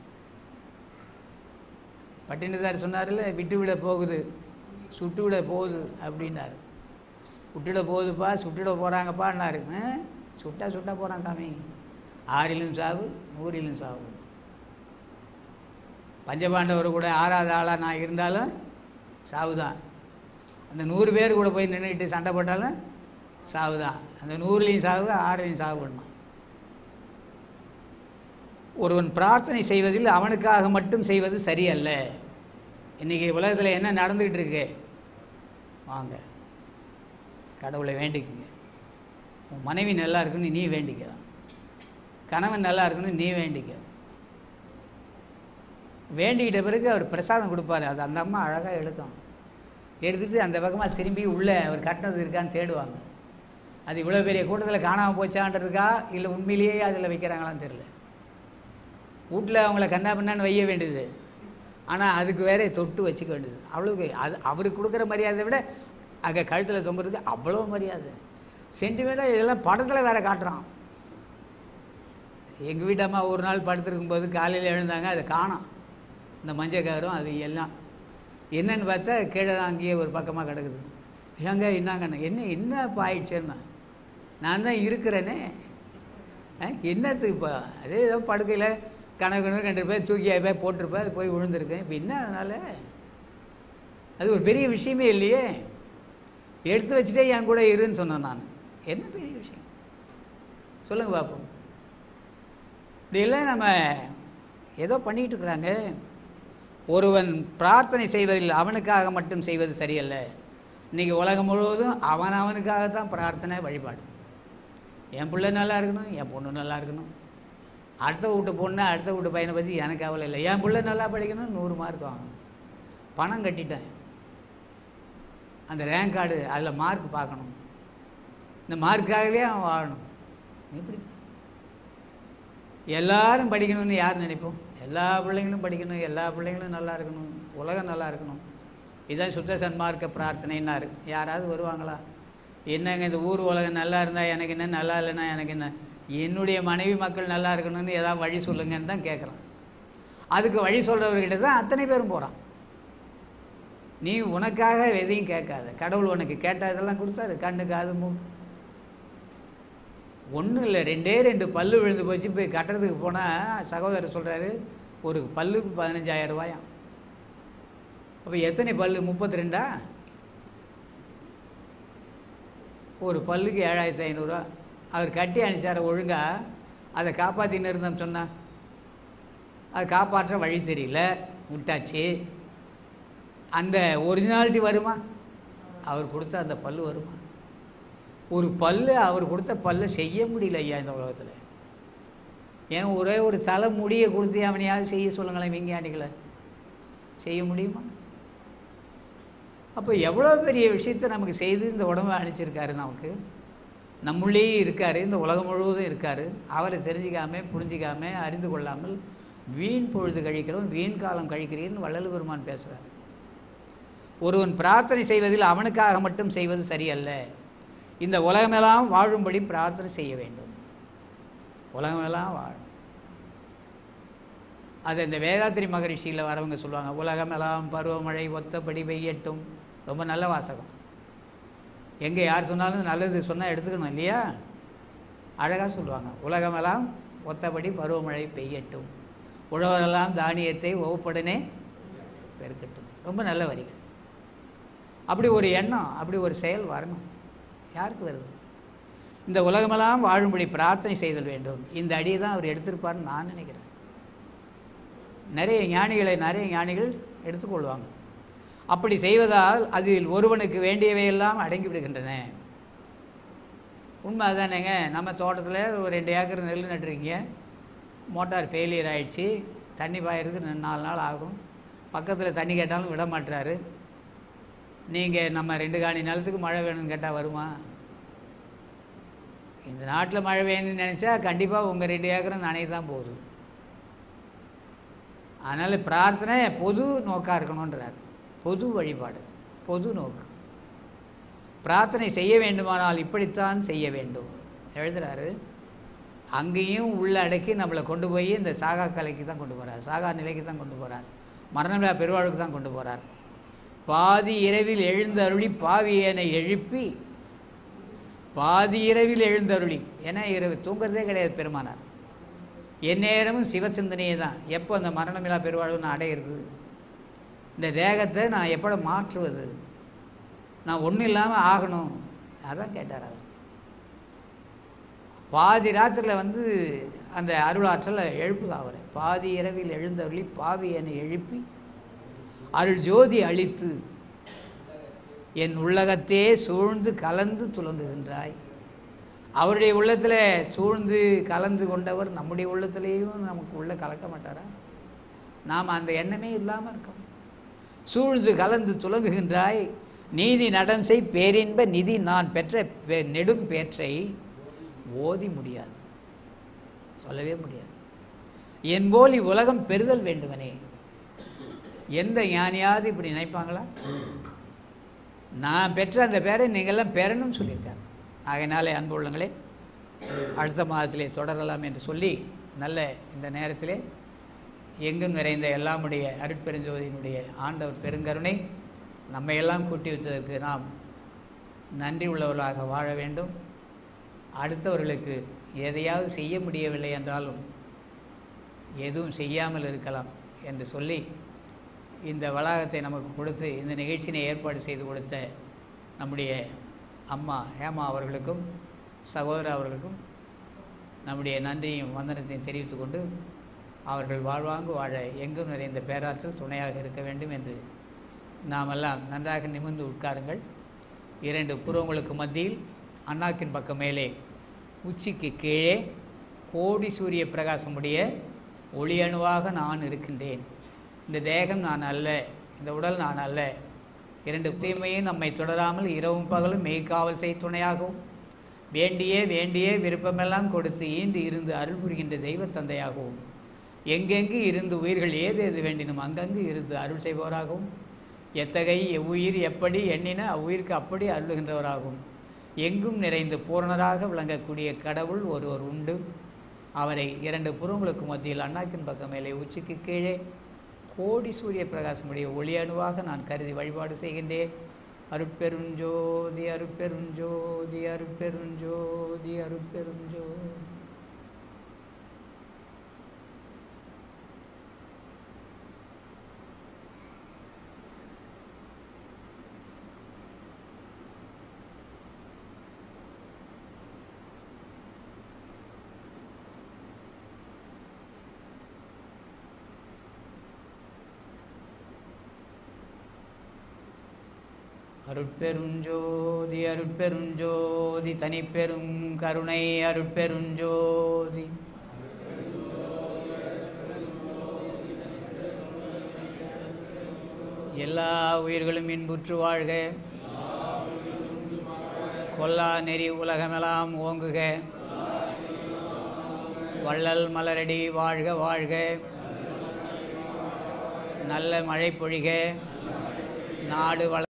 பட்டினத்தார் சொன்னார்ல விட்டு விட போகுது சுட்டு விட போகுது அப்படின்னாரு விட்டுட போகுதுப்பா சுட்டுட போகிறாங்கப்பான்னாரு ஆ? சுட்டா சுட்டா போகிறான் சாமி ஆறிலும் சாவு நூறிலும் சாவு பஞ்சபாண்டவர் கூட ஆறாவது ஆளாக நான் இருந்தாலும் சாவு தான் அந்த நூறு பேர் கூட போய் நின்றுக்கிட்டு சண்டை போட்டாலும் சாவு தான் அந்த நூறுலையும் சாவு ஆறுலையும் சாவு பண்ணணும் ஒருவன் பிரார்த்தனை செய்வதில் அவனுக்காக மட்டும் செய்வது சரியல்ல இன்றைக்கி உலகத்தில் என்ன நடந்துக்கிட்டு இருக்கு வாங்க கடவுளை வேண்டிக்குங்க உன் மனைவி நல்லா இருக்குன்னு நீ வேண்டிக்க கணவன் நல்லா இருக்குன்னு நீ வேண்டிக்க வேண்டிக்கிட்ட பிறகு அவர் பிரசாதம் கொடுப்பாரு அது அந்த அம்மா அழகாக எடுக்கும் எடுத்துகிட்டு அந்த பக்கமாக திரும்பி உள்ளே அவர் கட்டினது இருக்கான்னு தேடுவாங்க அது இவ்வளோ பெரிய கூட்டத்தில் காணாமல் போச்சான்றதுக்கா இல்லை உண்மையிலேயே அதில் வைக்கிறாங்களான்னு தெரியல வீட்டில் அவங்கள கண்ணா பின்னான்னு வைய வேண்டியது ஆனால் அதுக்கு வேற தொட்டு வச்சுக்க வேண்டியது அவ்வளோக்கு அது அவருக்கு கொடுக்குற மரியாதையை விட அங்கே கழுத்தில் தொங்குறதுக்கு அவ்வளோ மரியாதை சென்டிமெண்ட்டாக இதெல்லாம் படத்தில் வேற காட்டுறான் எங்கள் வீட்டு அம்மா ஒரு நாள் படுத்திருக்கும்போது காலையில் எழுந்தாங்க அதை காணோம் இந்த மஞ்சள் கவரும் அது எல்லாம் என்னன்னு பார்த்தா கீழே தான் அங்கேயே ஒரு பக்கமாக கிடக்குது ஏங்க என்னங்கண்ணா என்ன என்ன இப்போ ஆயிடுச்சேன்னா நான் தான் இருக்கிறேனே ஆ, என்னத்துக்கு இப்போ அதே ஏதோ படுக்கையில் கணக்கு கணக்கு ரெண்டு பேர் தூக்கி போய் போட்டிருப்பேன் அது போய் விழுந்திருக்கேன் இப்போ என்ன அதனால் அது ஒரு பெரிய விஷயமே இல்லையே எடுத்து வச்சுட்டே என் கூட இருன்னு சொன்னேன் நான் என்ன பெரிய விஷயம் சொல்லுங்கள் பார்ப்போம் இப்படியெல்லாம் நம்ம ஏதோ பண்ணிக்கிட்டு இருக்கிறாங்க ஒருவன் பிரார்த்தனை செய்வதில் அவனுக்காக மட்டும் செய்வது சரியல்ல இன்றைக்கி உலகம் முழுவதும் அவன் அவனுக்காகத்தான் பிரார்த்தனை வழிபாடு என் பிள்ளை நல்லா இருக்கணும் என் பொண்ணு நல்லா இருக்கணும் அடுத்த வீட்டு பொண்ணு அடுத்த வீட்டு பையனை பற்றி எனக்கு கவலை இல்லை என் பிள்ளை நல்லா படிக்கணும் நூறு மார்க் வாங்கணும் பணம் கட்டிட்டேன் அந்த ரேங்க் கார்டு அதில் மார்க் பார்க்கணும் இந்த மார்க்காகவே அவன் வாழணும் எப்படி எல்லாரும் படிக்கணும்னு யார் நினைப்போம் எல்லா பிள்ளைங்களும் படிக்கணும் எல்லா பிள்ளைங்களும் நல்லா இருக்கணும் உலகம் நல்லா இருக்கணும் இதுதான் சுத்த சன்மார்க்க பிரார்த்தனைன்னாரு யாராவது வருவாங்களா என்னங்க இந்த ஊர் உலகம் நல்லா இருந்தால் எனக்கு என்ன நல்லா இல்லைன்னா எனக்கு என்ன என்னுடைய மனைவி மக்கள் நல்லா இருக்கணும்னு ஏதாவது வழி சொல்லுங்கன்னு தான் கேட்குறான் அதுக்கு வழி சொல்கிறவர்கிட்ட தான் அத்தனை பேரும் போகிறான் நீ உனக்காக எதையும் கேட்காத கடவுள் உனக்கு கேட்டதெல்லாம் கொடுத்தாரு கண்ணு காது மூக்கு ஒன்றும் இல்லை ரெண்டே ரெண்டு பல்லு விழுந்து போச்சு போய் கட்டுறதுக்கு போனால் சகோதரர் சொல்கிறாரு ஒரு பல்லுக்கு பதினஞ்சாயிரம் ரூபாயாம் அப்போ எத்தனை பல்லு முப்பத்தி ரெண்டா ஒரு பல்லுக்கு ஏழாயிரத்தி ஐநூறுரூவா அவர் கட்டி அனுப்பிச்சார ஒழுங்கா அதை காப்பாற்றின்னு இருந்தோம் சொன்னா அதை காப்பாற்ற வழி தெரியல விட்டாச்சு அந்த ஒரிஜினாலிட்டி வருமா அவர் கொடுத்த அந்த பல்லு வருமா ஒரு பல்லு அவர் கொடுத்த பல்லை செய்ய முடியல ஐயா இந்த உலகத்தில் ஏன் ஒரே ஒரு தலை முடியை கொடுத்து அவனையாவது செய்ய சொல்லுங்களேன் விஞ்ஞானிகளை செய்ய முடியுமா அப்போ எவ்வளோ பெரிய விஷயத்தை நமக்கு செய்து இந்த உடம்பை அனுப்பிச்சிருக்காரு நமக்கு நம்முள்ளேயே இருக்கார் இந்த உலகம் முழுவதும் இருக்கார் அவரை தெரிஞ்சிக்காம புரிஞ்சிக்காம அறிந்து கொள்ளாமல் வீண் பொழுது கழிக்கிறோம் வீண் காலம் கழிக்கிறீர்னு வள்ளல் பெருமான் பேசுகிறார் ஒருவன் பிரார்த்தனை செய்வதில் அவனுக்காக மட்டும் செய்வது சரியல்ல இந்த உலகமெல்லாம் வாழும்படி பிரார்த்தனை செய்ய வேண்டும் உலகமெல்லாம் வாழும் அது இந்த வேதாத்திரி மகரிஷியில் வரவங்க சொல்லுவாங்க உலகமெல்லாம் பருவமழை ஒத்தபடி பெய்யட்டும் ரொம்ப நல்ல வாசகம் எங்கே யார் சொன்னாலும் நல்லது சொன்னால் எடுத்துக்கணும் இல்லையா அழகாக சொல்லுவாங்க உலகமெல்லாம் ஒத்தபடி பருவமழை பெய்யட்டும் உழவரெல்லாம் தானியத்தை ஒவ்வொருடனே பெருக்கட்டும் ரொம்ப நல்ல வரிகள் அப்படி ஒரு எண்ணம் அப்படி ஒரு செயல் வரணும் யாருக்கு வருது இந்த உலகமெல்லாம் வாழும்படி பிரார்த்தனை செய்தல் வேண்டும் இந்த அடியை தான் அவர் எடுத்திருப்பார்னு நான் நினைக்கிறேன் நிறைய ஞானிகளை நிறைய ஞானிகள் எடுத்துக்கொள்வாங்க அப்படி செய்வதால் அதில் ஒருவனுக்கு வேண்டியவையெல்லாம் அடங்கி விடுகின்றன உண்மை அதானேங்க நம்ம தோட்டத்தில் ஒரு ரெண்டு ஏக்கர் நெல் நட்டுருக்கீங்க மோட்டார் ஃபெயிலியர் ஆயிடுச்சு தண்ணி பாயறதுக்கு ரெண்டு நாலு நாள் ஆகும் பக்கத்தில் தண்ணி கேட்டாலும் விட மாட்டுறாரு நீங்கள் நம்ம ரெண்டு காணி நிலத்துக்கு மழை வேணும்னு கேட்டால் வருமா இந்த நாட்டில் மழை வேணும்னு நினச்சா கண்டிப்பாக உங்கள் ரெண்டு ஏக்கரும் நனைய தான் போகுது அதனால் பிரார்த்தனை பொது நோக்காக இருக்கணுன்றார் பொது வழிபாடு பொது நோக்கு பிரார்த்தனை செய்ய வேண்டுமானால் இப்படித்தான் செய்ய வேண்டும் எழுதுறாரு அங்கேயும் உள்ள அடக்கி நம்மளை கொண்டு போய் இந்த சாகா கலைக்கு தான் கொண்டு போகிறார் சாகா நிலைக்கு தான் கொண்டு போகிறார் மரணமில்லா பெருவாழ்வுக்கு தான் கொண்டு போகிறார் பாதி இரவில் எழுந்தருளி பாவியனை எழுப்பி பாதி இரவில் எழுந்தருளி ஏன்னா இரவு தூங்குறதே கிடையாது பெருமானார் எந்நேரமும் சிவசிந்தனையே தான் எப்போ அந்த மரணமில்லா பெருவாழ்வு நான் அடையிறது இந்த தேகத்தை நான் எப்போ மாற்றுவது நான் ஒன்றும் இல்லாமல் ஆகணும் அதான் கேட்டார் அவர் பாதி ராத்திரியில் வந்து அந்த அருளாற்றலை எழுப்புதா அவரை பாதி இரவில் எழுந்தருளி பாவி என்னை எழுப்பி அருள் ஜோதி அளித்து என் உள்ளகத்தே சூழ்ந்து கலந்து துலங்குகின்றாய் அவருடைய உள்ளத்தில் சூழ்ந்து கலந்து கொண்டவர் நம்முடைய உள்ளத்திலேயும் நமக்கு உள்ள கலக்க மாட்டாரா நாம் அந்த எண்ணமே இல்லாமல் இருக்கோம் சூழ்ந்து கலந்து துலங்குகின்றாய் நீதி நடன்சை பேரின்ப நிதி நான் பெற்ற பெ- நெடும் பேற்றை ஓதி முடியாது சொல்லவே முடியாது என் போல் இவ்வுலகம் பெறுதல் வேண்டுமனே எந்த ஞானியாவது இப்படி நினைப்பாங்களா நான் பெற்ற அந்த பேரை நீங்கள்லாம் பெறணும்னு சொல்லியிருக்காங்க ஆகையினாலே அன்பு உள்ளங்களே அடுத்த மாதத்திலே தொடரலாம் என்று சொல்லி நல்ல இந்த நேரத்திலே எங்கும் நிறைந்த எல்லாமுடைய அருட்பெருஞ்சோதியினுடைய ஆண்டவர் பெருங்கருணை நம்மையெல்லாம் கூட்டி வைத்ததற்கு நாம் நன்றி உள்ளவர்களாக வாழ வேண்டும் அடுத்தவர்களுக்கு எதையாவது செய்ய முடியவில்லை என்றாலும் எதுவும் செய்யாமல் இருக்கலாம் என்று சொல்லி இந்த வளாகத்தை நமக்கு கொடுத்து இந்த நிகழ்ச்சியினை ஏற்பாடு செய்து கொடுத்த நம்முடைய அம்மா ஹேமா அவர்களுக்கும் சகோதரர் அவர்களுக்கும் நம்முடைய நன்றியும் வந்தனத்தையும் தெரிவித்துக் கொண்டு அவர்கள் வாழ்வாங்கு வாழ எங்கும் நிறைந்த பேராற்றல் துணையாக இருக்க வேண்டும் என்று நாமெல்லாம் நன்றாக நிமிர்ந்து உட்காருங்கள் இரண்டு புருவங்களுக்கு மத்தியில் அண்ணாக்கின் பக்கம் மேலே உச்சிக்கு கீழே கோடி சூரிய பிரகாசமுடைய ஒளி அணுவாக நான் இருக்கின்றேன் இந்த தேகம் நான் அல்ல இந்த உடல் நான் அல்ல இரண்டு தீமையும் நம்மை தொடராமல் இரவும் பகலும் மெய்காவல் செய் துணையாகவும் வேண்டிய வேண்டிய விருப்பமெல்லாம் கொடுத்து ஈண்டு இருந்து அருள் புரிகின்ற தெய்வ தந்தையாகவும் எங்கெங்கு இருந்து உயிர்கள் ஏது எது வேண்டினும் அங்கங்கு இருந்து அருள் செய்பவராகவும் எத்தகை எவ்வுயிர் எப்படி எண்ணின அவ்வுயிருக்கு அப்படி அருளுகின்றவராகவும் எங்கும் நிறைந்து பூரணராக விளங்கக்கூடிய கடவுள் ஒருவர் உண்டு அவரை இரண்டு புறங்களுக்கு மத்தியில் அண்ணாக்கின் பக்கம் மேலே உச்சிக்கு கீழே கோடி சூரிய பிரகாசமுடைய ஒளி அணுவாக நான் கருதி வழிபாடு செய்கின்றேன் அருட்பெருஞ்சோதி அருட்பெருஞ்சோதி அருட்பெருஞ்சோதி அருட்பெருஞ்சோதி அருட்பெருஞ்சோதி அருட்பெருஞ்சோதி தனிப்பெரும் கருணை அருட்பெருஞ்சோதி எல்லா உயிர்களும் இன்புற்று வாழ்க கொல்லா நெறி உலகமெல்லாம் ஓங்குக வள்ளல் மலரடி வாழ்க வாழ்க நல்ல மழை பொழிக நாடு வள